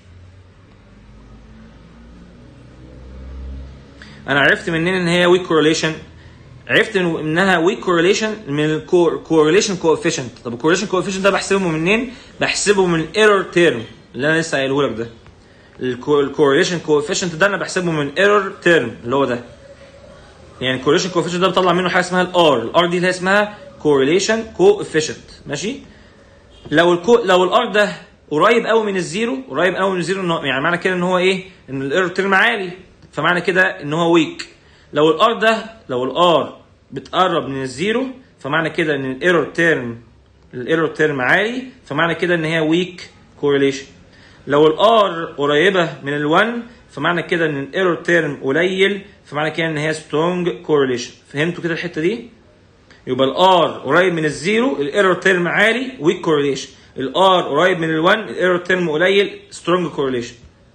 انا عرفت منين ان هي weak correlation عرفت انها ويك كورليشن من الكورليشن كوفيشنت طب الكورليشن كوفيشنت ده بحسبه منين بحسبه من الايرور تيرم اللي انا لسه قايله لك ده الكورليشن كوفيشنت ده انا بحسبه من ايرور تيرم اللي هو ده يعني الكورليشن كوفيشنت ده بطلع منه حاجه اسمها الار الار دي اللي هي اسمها كورليشن كوفيشنت ماشي لو الكو لو الار ده قريب قوي من الزيرو قريب قوي من الزيرو يعني معنى كده ان هو ايه ان الايرور تيرم عالي فمعنى كده ان هو ويك لو الار ده لو الار بتقرب من الزيرو فمعنى كده ان الايرور تيرم الايرور تيرم عالي فمعنى كده ان هي ويك كورليشن لو الار قريبه من ال1 فمعنى كده ان الايرور تيرم قليل فمعنى كده ان هي سترونج كورليشن فهمتوا كده الحته دي يبقى الار قريب من الزيرو الايرور تيرم عالي ويك كورليشن الار قريب من ال1 الايرور تيرم قليل سترونج كورليشن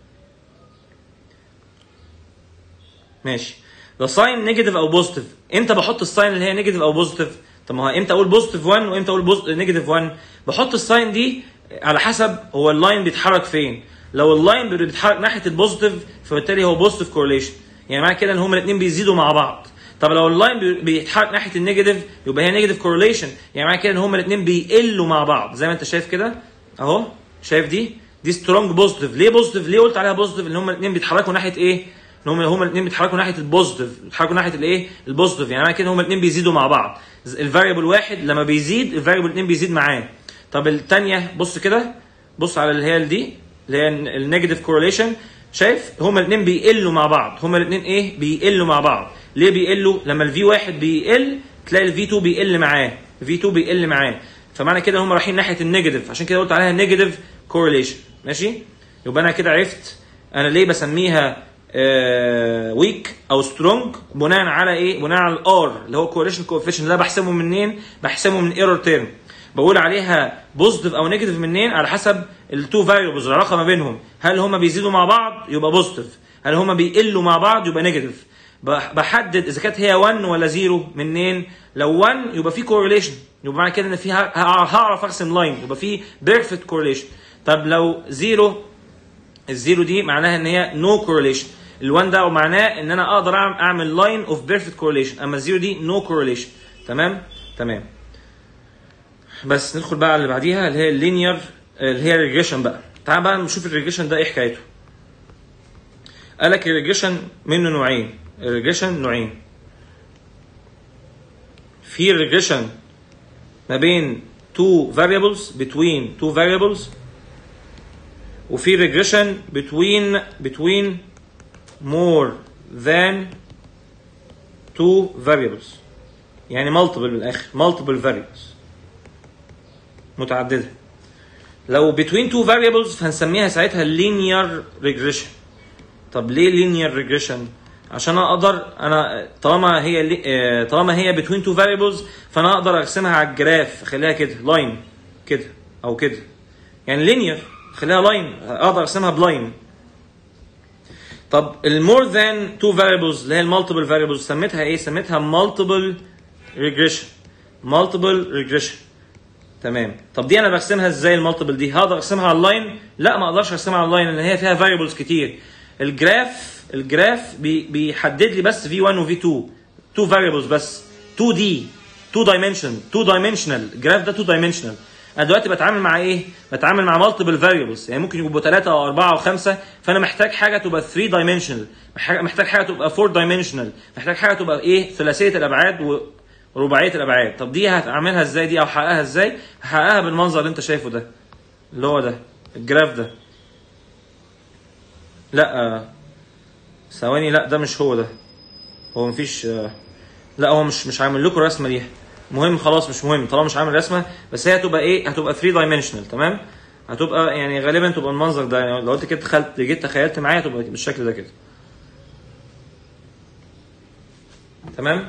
ماشي ده ساين نيجاتيف او بوزيتيف امتى بحط الساين اللي هي نيجاتيف او بوزيتيف طب ما هو امتى اقول بوزيتيف 1 وامتى اقول نيجاتيف 1 بحط الساين دي على حسب هو اللاين بيتحرك فين لو اللاين بيتحرك ناحيه البوزيتيف فبالتالي هو بوزيتيف كورليشن يعني معنى كده ان هما الاثنين بيزيدوا مع بعض طب لو اللاين بيتحرك ناحيه النيجاتيف يبقى هي نيجاتيف كورليشن يعني معنى كده ان هما الاثنين بيقلوا مع بعض زي ما انت شايف كده اهو شايف دي دي سترونج بوزيتيف ليه بوزيتيف ليه قلت عليها بوزيتيف ان هما الاثنين بيتحركوا ناحيه ايه ان هم هما الاثنين بيتحركوا ناحيه البوزيتيف بيتحركوا ناحيه الايه البوزيتيف يعني معنى كده هما الاثنين بيزيدوا مع بعض الفاريبل واحد لما بيزيد الفاريبل الاثنين بيزيد معاه طب الثانيه بص كده بص على اللي هي دي اللي هي النيجاتيف كورليشن شايف هما الاثنين بيقلوا مع بعض هما الاثنين ايه بيقلوا مع بعض ليه بيقلوا لما الفي واحد بيقل تلاقي الفي 2 بيقل معاه في 2 بيقل معاه فمعنى كده هم رايحين ناحيه النيجاتيف عشان كده قلت عليها نيجاتيف كورليشن ماشي يبقى انا كده عرفت انا ليه بسميها ويك او سترونج بناء على ايه بناء على الار اللي هو كورليشن كوفيشن ده بحسبه منين بحسبه من ايرور تيرم بقول عليها بوزيتيف او نيجاتيف منين على حسب التو فاريبلز العلاقه ما بينهم هل هما بيزيدوا مع بعض يبقى بوزيتيف هل هما بيقلوا مع بعض يبقى نيجاتيف بحدد اذا كانت هي 1 ولا 0 منين لو 1 يبقى في كورليشن يبقى معنى كده ان في هعرف ارسم لاين يبقى في بيرفكت كورليشن طب لو 0 الزيرو دي معناها ان هي نو كورليشن ال1 ده معناه ان انا اقدر اعمل لاين اوف بيرفكت كورليشن اما الزيرو دي نو كورليشن تمام تمام بس ندخل بقى على اللي بعديها اللي هي اللينير اللي هي الريجريشن بقى تعال بقى نشوف الريجريشن ده ايه حكايته قال لك الريجريشن منه نوعين الريجريشن نوعين في ريجريشن ما بين two variables between two variables وفي regression between between more than two variables يعني multiple بالاخر multiple variables متعدده لو between two variables فهنسميها ساعتها linear regression طب ليه linear regression عشان اقدر انا طالما هي طالما هي between two variables فانا اقدر ارسمها على الجراف اخليها كده لاين كده او كده يعني linear خليها لاين اقدر ارسمها بلاين طب المور ذان تو فاريبلز اللي هي المالتيبل فاريبلز سميتها ايه سميتها مالتيبل ريجريشن مالتيبل ريجريشن تمام طب دي انا برسمها ازاي المالتيبل دي هقدر ارسمها على اللاين لا ما اقدرش ارسمها على اللاين لان هي فيها فاريبلز كتير الجراف الجراف بي بيحدد لي بس في 1 وفي 2 2 فاريبلز بس 2 دي 2 دايمنشن 2 دايمنشنال الجراف ده 2 دايمنشنال انا دلوقتي بتعامل مع ايه؟ بتعامل مع مالتيبل فاريبلز يعني ممكن يبقوا ثلاثه او اربعه او خمسه فانا محتاج حاجه تبقى 3 دايمنشنال محتاج حاجه تبقى 4 دايمنشنال محتاج حاجه تبقى ايه؟ ثلاثيه الابعاد ورباعيه الابعاد طب دي هعملها ازاي دي او هحققها ازاي؟ هحققها بالمنظر اللي انت شايفه ده اللي هو ده الجراف ده لا ثواني لا ده مش هو ده هو مفيش لا هو مش مش عامل لكم الرسمه دي مهم خلاص مش مهم طالما مش عامل رسمه بس هي هتبقى ايه هتبقى 3 دايمنشنال تمام هتبقى يعني غالبا تبقى المنظر ده يعني لو انت كده دخلت جيت تخيلت معايا هتبقى بالشكل ده كده تمام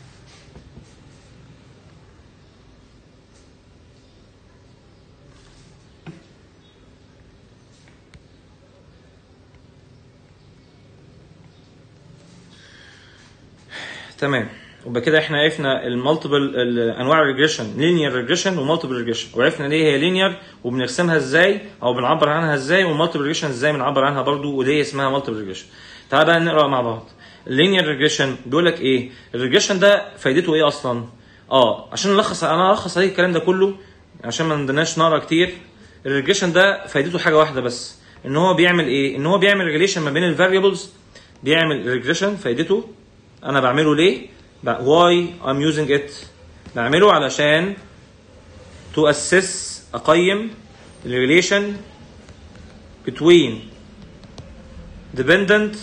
تمام وبقى كده احنا عرفنا المالتيبل انواع الريجريشن لينير ريجريشن ومالتيبل ريجريشن وعرفنا ليه هي لينير وبنرسمها ازاي او بنعبر عنها ازاي والمالتيبل ريجريشن ازاي بنعبر عنها برضو وليه اسمها مالتيبل ريجريشن تعال بقى نقرا مع بعض اللينير ريجريشن بيقول لك ايه الريجريشن ده فايدته ايه اصلا اه عشان نلخص انا الخص عليك الكلام ده كله عشان ما ندناش نقرا كتير الريجريشن ده فايدته حاجه واحده بس ان هو بيعمل ايه ان هو بيعمل ريليشن ما بين الفاريبلز بيعمل ريجريشن فايدته انا بعمله ليه why I'm using it بعمله علشان to assess أقيم the relation between dependent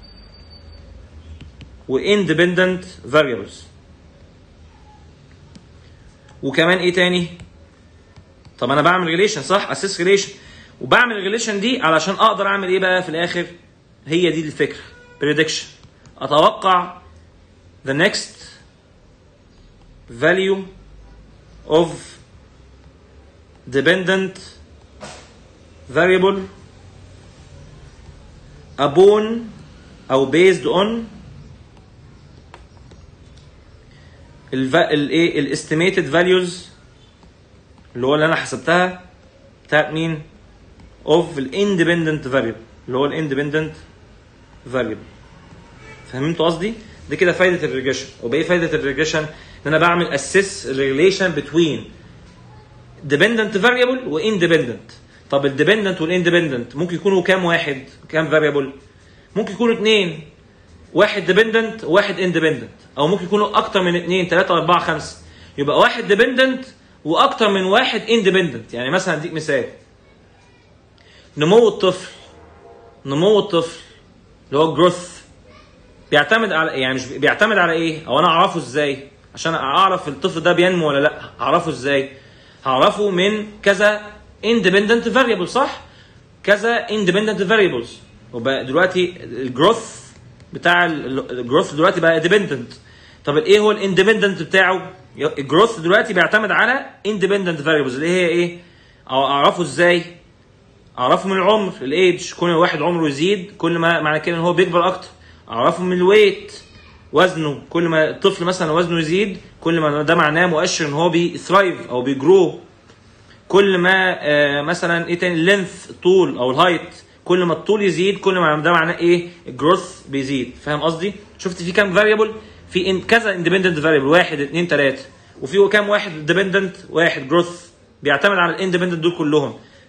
و independent variables وكمان ايه تاني طب انا بعمل ريليشن صح اسيس ريليشن وبعمل الريليشن دي علشان اقدر اعمل ايه بقى في الاخر هي دي الفكره بريدكشن اتوقع the next value of dependent variable upon او based on الايه الاستيميتد فاليوز اللي هو اللي انا حسبتها بتاعت مين؟ اوف الاندبندنت فاريبل اللي هو الاندبندنت فاريبل فهمتوا قصدي؟ دي كده فايده الريجريشن وبايه فايده الريجريشن؟ ان انا بعمل اسيس ريليشن بتوين ديبندنت فاريبل واندبندنت طب الديبندنت والاندبندنت ممكن يكونوا كام واحد؟ كام فاريبل؟ ممكن يكونوا اثنين واحد ديبندنت وواحد اندبندنت او ممكن يكونوا اكتر من اثنين ثلاثه اربعه خمسه يبقى واحد ديبندنت واكتر من واحد اندبندنت يعني مثلا اديك مثال نمو الطفل نمو الطفل اللي هو الجروث بيعتمد على يعني مش بيعتمد على ايه او انا اعرفه ازاي عشان اعرف الطفل ده بينمو ولا لا اعرفه ازاي هعرفه من كذا independent variable صح كذا independent variables وبقى دلوقتي الجروث بتاع الجروث دلوقتي بقى ديبندنت طب ايه هو الاندبندنت بتاعه الجروث دلوقتي بيعتمد على independent variables اللي هي ايه او اعرفه ازاي اعرفه من العمر الايدج كل ما واحد عمره يزيد كل ما معنى كده ان هو بيكبر اكتر اعرفه من الويت وزنه كل ما الطفل مثلا وزنه يزيد كل ما ده معناه مؤشر ان هو بيثرايف او بيجرو كل ما آه مثلا ايه تاني اللينث طول او الهايت كل ما الطول يزيد كل ما ده معناه ايه الجروث بيزيد فاهم قصدي شفت في كام فاريبل في إن كذا اندبندنت فاريبل واحد اثنين ثلاثه وفي كام واحد ديبندنت واحد جروث بيعتمد على الاندبندنت دول كلهم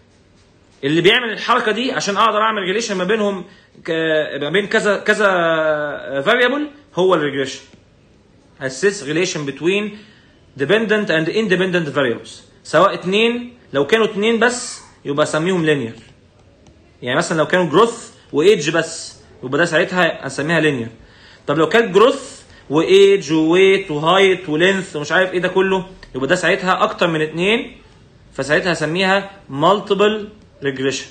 اللي بيعمل الحركه دي عشان اقدر اعمل ريليشن ما بينهم ك... ما بين كذا كذا فاريبل هو الريجريشن assess relation between dependent and independent variables سواء اتنين لو كانوا اتنين بس يبقى اسميهم linear يعني مثلا لو كانوا جروث وايدج بس يبقى ده ساعتها هنسميها linear طب لو كانت جروث وايدج وويت وهايت ولينث ومش عارف ايه ده كله يبقى ده ساعتها اكتر من اتنين فساعتها هسميها multiple regression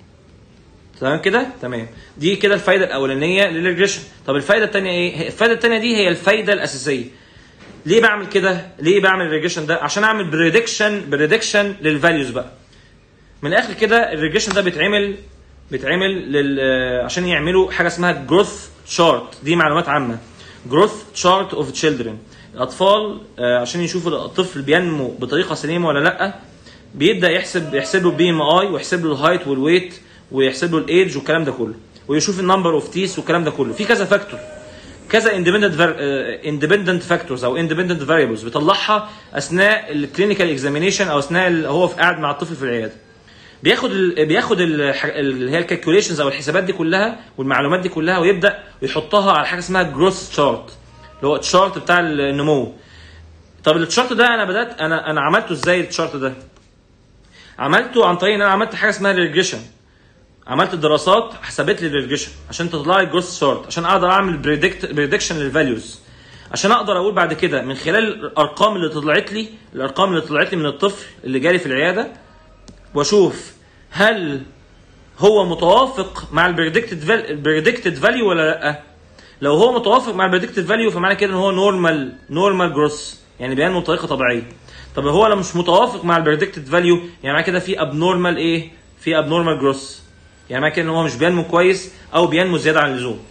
تمام كده تمام دي كده الفايده الاولانيه للريجريشن طب الفايده الثانيه ايه الفايده الثانيه دي هي الفايده الاساسيه ليه بعمل كده ليه بعمل الريجريشن ده عشان اعمل بريدكشن بريدكشن للفاليوز بقى من الاخر كده الريجريشن ده بيتعمل بيتعمل لل عشان يعملوا حاجه اسمها جروث شارت دي معلومات عامه جروث شارت اوف تشيلدرن الاطفال عشان يشوفوا الطفل بينمو بطريقه سليمه ولا لا بيبدا يحسب يحسب له البي ام اي ويحسب له الهايت والويت ويحسب له الايدج والكلام ده كله ويشوف النمبر اوف تيس والكلام ده كله في كذا فاكتور كذا اندبندنت اندبندنت فاكتورز او اندبندنت فاريبلز بيطلعها اثناء الكلينيكال اكزامينيشن او اثناء هو قاعد مع الطفل في العياده بياخد ال بياخد اللي هي الكالكوليشنز او الحسابات دي كلها والمعلومات دي كلها ويبدا يحطها على حاجه اسمها جروث شارت اللي هو الشارت بتاع النمو طب الشارت ده انا بدات انا انا عملته ازاي الشارت ده عملته عن طريق ان انا عملت حاجه اسمها ريجريشن عملت دراسات حسبت لي الريجريشن عشان تطلع لي الجروث شارت عشان اقدر اعمل بريدكشن للفاليوز عشان اقدر اقول بعد كده من خلال الارقام اللي طلعت لي الارقام اللي طلعت لي من الطفل اللي جالي في العياده واشوف هل هو متوافق مع البريدكتد البريدكتد فاليو ولا لا لو هو متوافق مع البريدكتد فاليو فمعنى كده ان هو نورمال نورمال جروث يعني بينمو بطريقه طبيعيه طب هو لو مش متوافق مع البريدكتد فاليو يعني معنى كده في ابنورمال ايه في ابنورمال جروث يعني معنى كده ان هو مش بينمو كويس او بينمو زياده عن اللزوم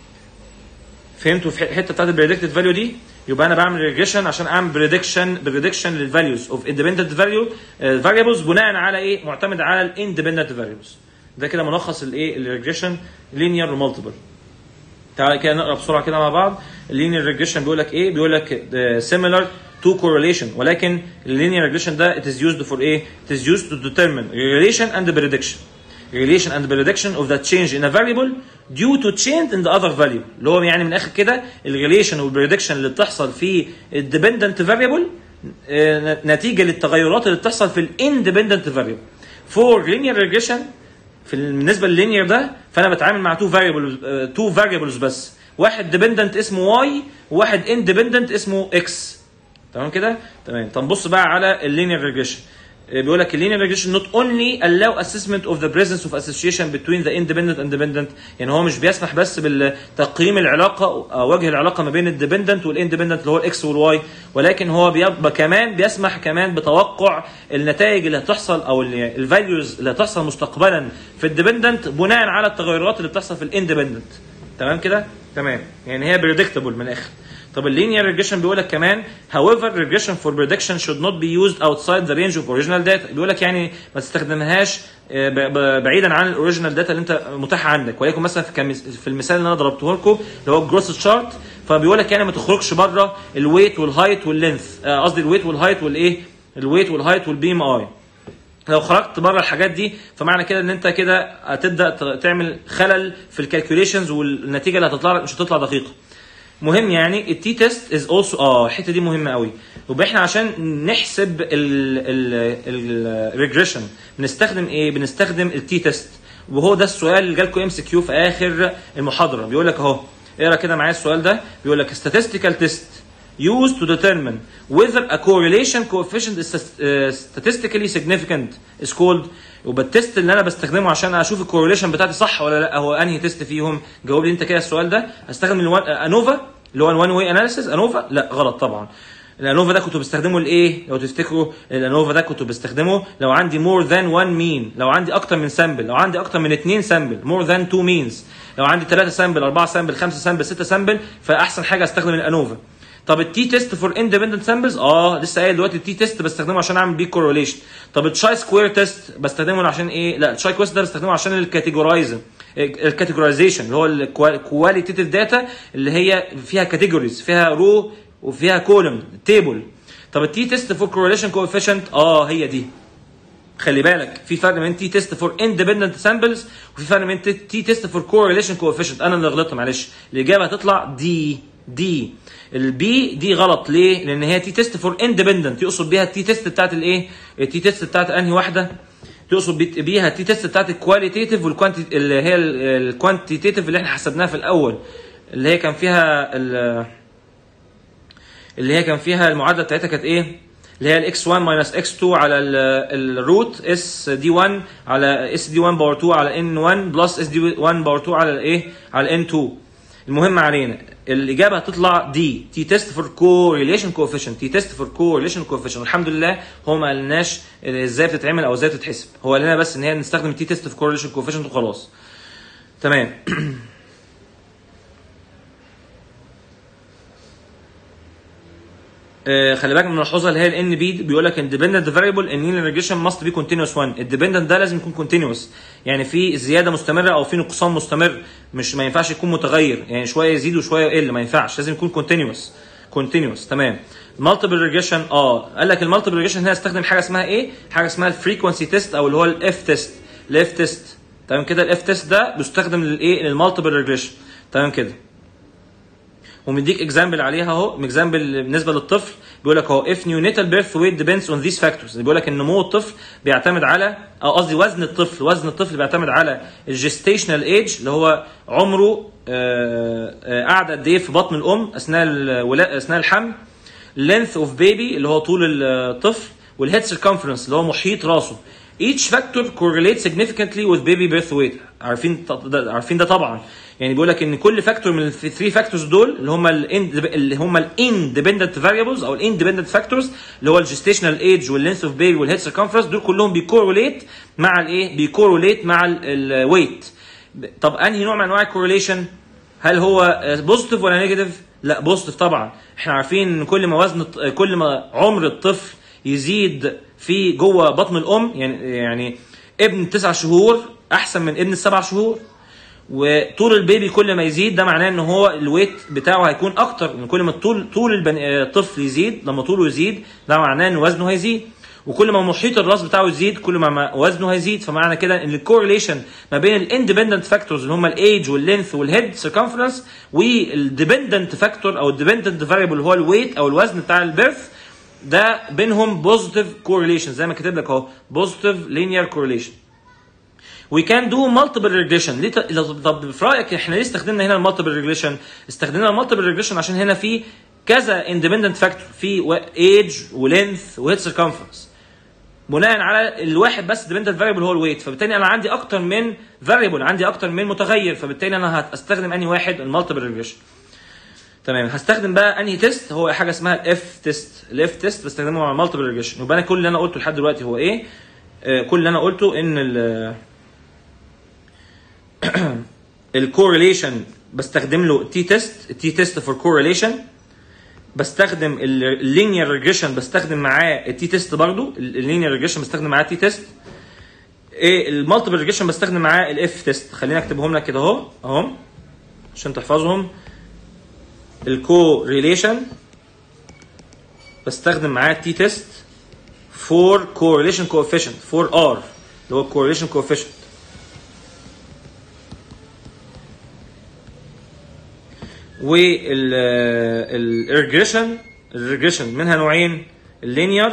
فهمتوا في الحته بتاعت البريدكتد فاليو دي يبقى انا بعمل ريجريشن عشان اعمل بريدكشن بريدكشن للفاليوز اوف اندبندنت فاليو فاريبلز بناء على ايه معتمد على الاندبندنت فاريبلز ده كده ملخص الايه الريجريشن لينير ومالتيبل تعالى كده نقرا بسرعه كده مع بعض اللينير ريجريشن بيقول لك ايه بيقول لك similar to correlation ولكن اللينير ريجريشن ده it is used for ايه it is used to determine relation and prediction relation and prediction of the change in a variable due to change in the other value اللي هو يعني من الاخر كده الريليشن والبريدكشن اللي بتحصل في الديبندنت فاريبل نتيجه للتغيرات اللي بتحصل في الاندبندنت فاريبل فور linear regression في بالنسبه لللينير ده فانا بتعامل مع تو فاريبل تو فاريبلز بس واحد ديبندنت اسمه واي وواحد اندبندنت اسمه اكس تمام كده تمام طب بص بقى على اللينير ريجريشن بيقول لك اللينير ريجريشن نوت اونلي allow assessment of the presence of association between the independent and dependent يعني هو مش بيسمح بس بالتقييم العلاقه او وجه العلاقه ما بين الديبندنت والاندبندنت اللي هو الاكس والواي ولكن هو بيبقى كمان بيسمح كمان بتوقع النتائج اللي هتحصل او الفاليوز اللي هتحصل مستقبلا في الديبندنت بناء على التغيرات اللي بتحصل في الاندبندنت تمام كده تمام يعني هي بريدكتبل من الاخر طب اللينير ريجريشن بيقول لك كمان however regression for prediction should not be used outside the range of original data بيقول لك يعني ما تستخدمهاش بعيدا عن الاوريجينال داتا اللي انت متاحه عندك ولكن مثلا في المثال اللي انا ضربته لكم اللي هو الجروس شارت فبيقول لك يعني ما تخرجش بره الويت والهايت واللينث قصدي الويت والهايت والايه الويت والهايت والبي ام اي لو خرجت بره الحاجات دي فمعنى كده ان انت كده هتبدا تعمل خلل في الكالكوليشنز والنتيجه اللي هتطلع لك مش هتطلع دقيقه مهم يعني التي تيست از اولسو اه الحته دي مهمه قوي يبقى احنا عشان نحسب الريجريشن بنستخدم ايه بنستخدم التي تيست وهو ده السؤال اللي جالكم ام سي كيو في اخر المحاضره بيقول لك اهو اقرا كده معايا السؤال ده بيقول لك statistical test used to determine whether a correlation coefficient is uh, statistically significant is called يبقى التست اللي انا بستخدمه عشان اشوف الكورليشن بتاعتي صح ولا لا هو انهي تيست فيهم جاوب لي انت كده السؤال ده هستخدم الوان انوفا اللي هو الوان واي اناليسيس انوفا لا غلط طبعا الانوفا ده كنت بستخدمه لايه لو تفتكروا الانوفا ده كنت بستخدمه لو عندي مور ذان 1 مين لو عندي اكتر من سامبل لو عندي اكتر من 2 سامبل مور ذان 2 مينز لو عندي 3 سامبل 4 سامبل 5 سامبل 6 سامبل فاحسن حاجه استخدم الانوفا طب التي تيست فور اندبندنت سامبلز اه لسه قايل دلوقتي التي تيست بستخدمه عشان اعمل بيه كورليشن طب التشاي سكوير تيست بستخدمه عشان ايه لا التشاي كويست ده بستخدمه عشان الكاتيجورايز الكاتيجورايزيشن اللي هو الكواليتيتيف داتا اللي هي فيها كاتيجوريز فيها رو وفيها كولوم تيبل طب التي تيست فور كورليشن كوفيشنت اه هي دي خلي بالك في فرق بين تي تيست فور اندبندنت سامبلز وفي فرق بين تي تيست فور كورليشن كوفيشنت انا اللي غلطت معلش الاجابه هتطلع دي دي البي دي غلط ليه؟ لان هي تي تيست فور اندبندنت يقصد بيها التي تيست بتاعت الايه؟ التي تيست بتاعت انهي واحده؟ تقصد بيها التي تيست بتاعت الكواليتيتيف والكوانتي اللي هي الكوانتيتيف اللي احنا حسبناها في الاول اللي هي كان فيها اللي هي كان فيها المعادله بتاعتها كانت ايه؟ اللي هي الاكس 1 ماينس اكس 2 على الروت اس دي 1 على اس دي 1 باور 2 على ان 1 بلس اس دي 1 باور 2 على الايه؟ على ان 2 المهم علينا الاجابه هتطلع دي تي تيست فور كورليشن كوفيشنت تي تيست فور كورليشن كوفيشنت الحمد لله هو ما قالناش ازاي بتتعمل او ازاي بتتحسب هو قال لنا بس ان هي نستخدم تي تيست في كورليشن كوفيشنت وخلاص تمام آه خلي بالك من الملحوظه اللي هي الان بي بيقول لك اندبندنت فاريبل ان ريجريشن ماست بي كونتينوس 1 الديبندنت ده لازم يكون كونتينوس يعني في زياده مستمره او في نقصان مستمر مش ما ينفعش يكون متغير يعني شويه يزيد وشويه يقل ما ينفعش لازم يكون كونتينوس كونتينوس تمام المالتيبل ريجريشن اه قال لك المالتيبل ريجريشن هنا استخدم حاجه اسمها ايه حاجه اسمها الفريكونسي تيست او اللي هو الاف تيست الاف تيست تمام كده الاف تيست ده بيستخدم للايه للمالتيبل ريجريشن تمام كده ومديك اكزامبل عليها اهو اكزامبل بالنسبه للطفل بيقول لك اهو if neonatal birth weight depends on these factors بيقول لك ان نمو الطفل بيعتمد على او قصدي وزن الطفل وزن الطفل بيعتمد على الجستيشنال ايج اللي هو عمره قعد قد ايه في بطن الام اثناء الولاء اثناء الحمل length of baby اللي هو طول الطفل والهيد circumference اللي هو محيط راسه each factor correlates significantly with baby birth weight عارفين عارفين ده طبعا يعني بيقول لك ان كل فاكتور من الثري فاكتورز دول اللي هم اللي هم الاندبندنت فاريبلز او الاندبندنت فاكتورز اللي هو الجستيشنال ايج واللينث اوف بيبي والهيد سيركمفرنس دول كلهم بيكوروليت مع الايه؟ بيكوروليت مع الويت طب انهي نوع من انواع الكورليشن؟ هل هو بوزيتيف ولا نيجاتيف؟ لا بوزيتيف طبعا احنا عارفين ان كل ما وزن كل ما عمر الطفل يزيد في جوه بطن الام يعني يعني ابن تسع شهور احسن من ابن السبع شهور وطول البيبي كل ما يزيد ده معناه ان هو الويت بتاعه هيكون اكتر من كل ما طول طول البني الطفل يزيد لما طوله يزيد ده معناه ان وزنه هيزيد وكل ما محيط الراس بتاعه يزيد كل ما وزنه هيزيد فمعنى كده ان الكورليشن ما بين الاندبندنت فاكتورز اللي هم الايج واللينث والهيد سيركمفرنس والديبندنت فاكتور او الديبندنت فاريبل اللي هو الويت او الوزن بتاع البيرث ده بينهم بوزيتيف كورليشن زي ما كاتب لك اهو بوزيتيف لينير كورليشن وي كان دو مالتيبل ريجريشن ليه طب في رايك احنا ليه استخدمنا هنا المالتيبل ريجريشن استخدمنا المالتيبل ريجريشن عشان هنا في كذا اندبندنت فاكتور في ايج ولينث وهيد سيركمفرنس بناء على الواحد بس ديبندنت فاريبل هو الويت فبالتالي انا عندي اكتر من فاريبل عندي اكتر من متغير فبالتالي انا هستخدم انهي واحد المالتيبل ريجريشن تمام هستخدم بقى انهي تيست هو حاجه اسمها الاف تيست الاف تيست بستخدمه مع المالتيبل ريجريشن يبقى انا كل اللي انا قلته لحد دلوقتي هو ايه آه كل اللي انا قلته ان ال الكورليشن بستخدم له تي تيست التي تيست فور كورليشن بستخدم اللينير ريجريشن بستخدم معاه التي تيست برضو اللينير ريجريشن بستخدم معاه تي تيست ايه المالتيبل ريجريشن بستخدم معاه الاف تيست خلينا اكتبهم لك كده اهو اهو عشان تحفظهم الكورليشن بستخدم معاه تي تيست فور كورليشن كوفيشنت فور ار اللي هو الكورليشن كوفيشنت والريجريشن الريجريشن منها نوعين اللينير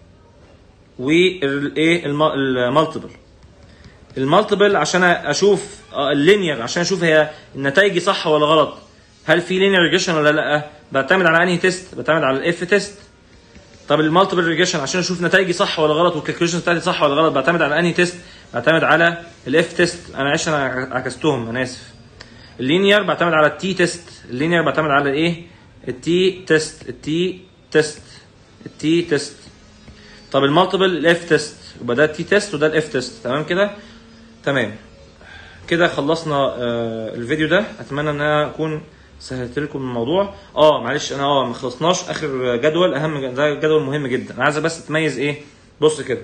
والايه المالتيبل المالتيبل عشان اشوف آه، اللينير عشان اشوف هي نتائجي صح ولا غلط هل في لينير ريجريشن ولا لا بعتمد على انهي تيست بعتمد على الاف تيست طب المالتيبل ريجريشن عشان اشوف نتائجي صح ولا غلط والكالكوليشن بتاعتي صح ولا غلط بعتمد على انهي تيست بعتمد على الاف تيست انا معلش انا عكستهم انا اسف اللينير بعتمد على التي تيست اللينير بعتمد على الايه التي تيست التي تيست التي تيست طب المالتيبل الاف تيست يبقى ده التي تيست وده الاف تيست تمام كده تمام كده خلصنا آه الفيديو ده اتمنى ان انا اكون سهلت لكم الموضوع اه معلش انا اه ما خلصناش اخر جدول اهم ده جدول مهم جدا انا عايز بس تميز ايه بص كده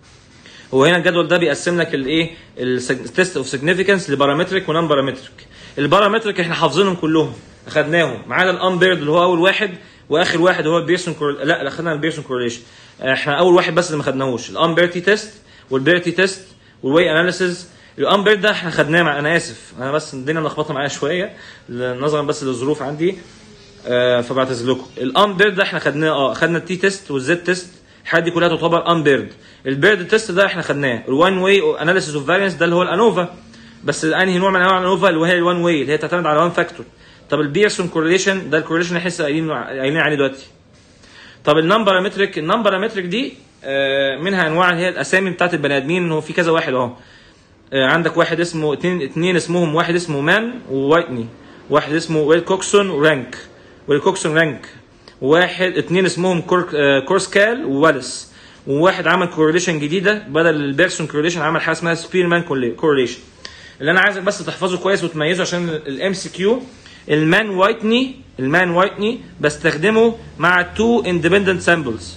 هو هنا الجدول ده بيقسم لك الايه التست اوف سيجنيفيكانس لبارامتريك ونون بارامتريك البارامتريك احنا حافظينهم كلهم اخدناهم ما عدا الامبيرد اللي هو اول واحد واخر واحد هو البيرسون كورل... لا لا خدنا البيرسون كورليشن احنا اول واحد بس اللي ما خدناهوش الامبيرتي تيست والبيرتي تيست والواي اناليسيز الامبيرد ده احنا خدناه مع... انا اسف انا بس الدنيا ملخبطه معايا شويه نظرا بس للظروف عندي آه فبعتذر لكم الامبيرد ده احنا خدناه اه خدنا التي تيست والزد تيست الحاجات دي كلها تعتبر امبيرد البيرد تيست ده احنا خدناه الوان واي اناليسيس اوف فارينس ده اللي هو الانوفا بس انهي نوع من انواع الانوفا اللي هي الوان واي اللي هي تعتمد على وان فاكتور طب البيرسون كورليشن ده الكورليشن احنا لسه قايلين قايلين عليه دلوقتي طب النون بارامتريك النون بارامتريك دي آه منها انواع اللي هي الاسامي بتاعت البني ادمين هو في كذا واحد اهو آه عندك واحد اسمه اتنين اتنين اسمهم واحد اسمه مان ووايتني واحد اسمه ويل كوكسون ورانك ويل كوكسون رانك واحد اتنين اسمهم كورك آه كورسكال ووالس وواحد عمل كورليشن جديده بدل البيرسون كورليشن عمل حاجه اسمها سبيرمان كورليشن اللي انا عايزك بس تحفظه كويس وتميزه عشان الام سي كيو المان وايتني المان وايتني بستخدمه مع تو اندبندنت سامبلز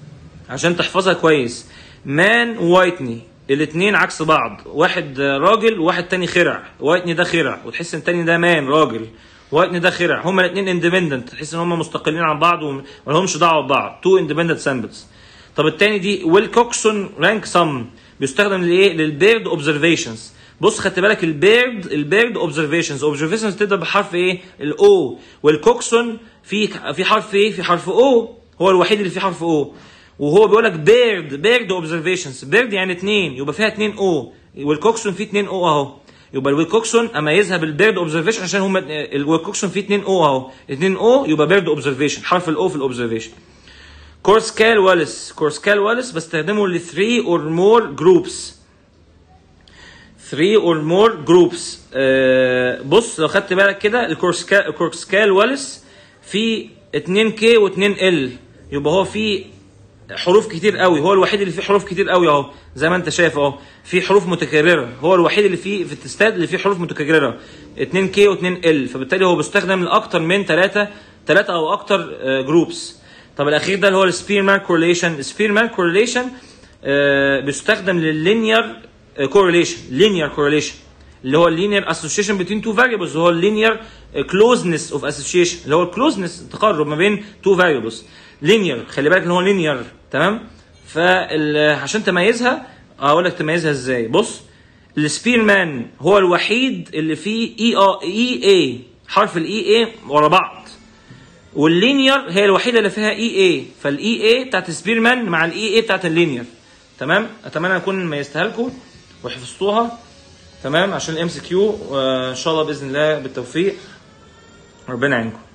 عشان تحفظها كويس مان وايتني الاثنين عكس بعض واحد راجل وواحد تاني خرع وايتني ده خرع وتحس ان التاني ده مان راجل وايتني ده خرع هما الاثنين اندبندنت تحس ان هما مستقلين عن بعض وما لهمش دعوه ببعض تو اندبندنت سامبلز طب التاني دي ويل كوكسون رانك سم بيستخدم لايه للبيرد اوبزرفيشنز بص خدت بالك البيرد البيرد اوبزرفيشنز اوبزرفيشنز تبدا بحرف ايه الاو والكوكسون في في حرف ايه في حرف او هو الوحيد اللي فيه حرف او وهو بيقول لك بيرد بيرد اوبزرفيشنز بيرد يعني اثنين يبقى فيها اثنين او والكوكسون فيه اثنين او اهو يبقى الويلكوكسون اميزها بالبيرد اوبزرفيشن عشان هم الويلكوكسون فيه 2 او اهو 2 او يبقى بيرد اوبزرفيشن حرف الاو في الاوبزرفيشن كورسكال واليس كورسكال واليس بستخدمه ل 3 اور مور جروبس 3 or more groups آه بص لو خدت بالك كده الكورسكال واليس في 2 k و 2 l يبقى هو في حروف كتير قوي هو الوحيد اللي فيه حروف كتير قوي اهو زي ما انت شايف اهو في حروف متكرره هو الوحيد اللي فيه في التستات اللي فيه حروف متكرره 2 k و 2 l فبالتالي هو بيستخدم لاكتر من 3 3 او اكتر جروبس طب الاخير ده اللي هو السبيرمان كورليشن السبيرمان كورليشن بيستخدم لللينير كورليشن لينير كورليشن اللي هو اللينير اسوشيشن بين تو فاريبلز اللي هو اللينير كلوزنس اوف اسوشيشن اللي هو الكلوزنس التقرب ما بين تو فاريبلز لينير خلي بالك ان هو لينير تمام فعشان تميزها اقول لك تميزها ازاي بص السبيرمان هو الوحيد اللي فيه اي اي اي حرف الاي اي ورا بعض واللينير هي الوحيده اللي فيها اي اي فالاي اي بتاعت سبيرمان مع الاي اي بتاعت اللينير تمام اتمنى اكون ميزتها لكم وحفظتوها تمام عشان الام سي كيو وان شاء الله باذن الله بالتوفيق ربنا يعينكم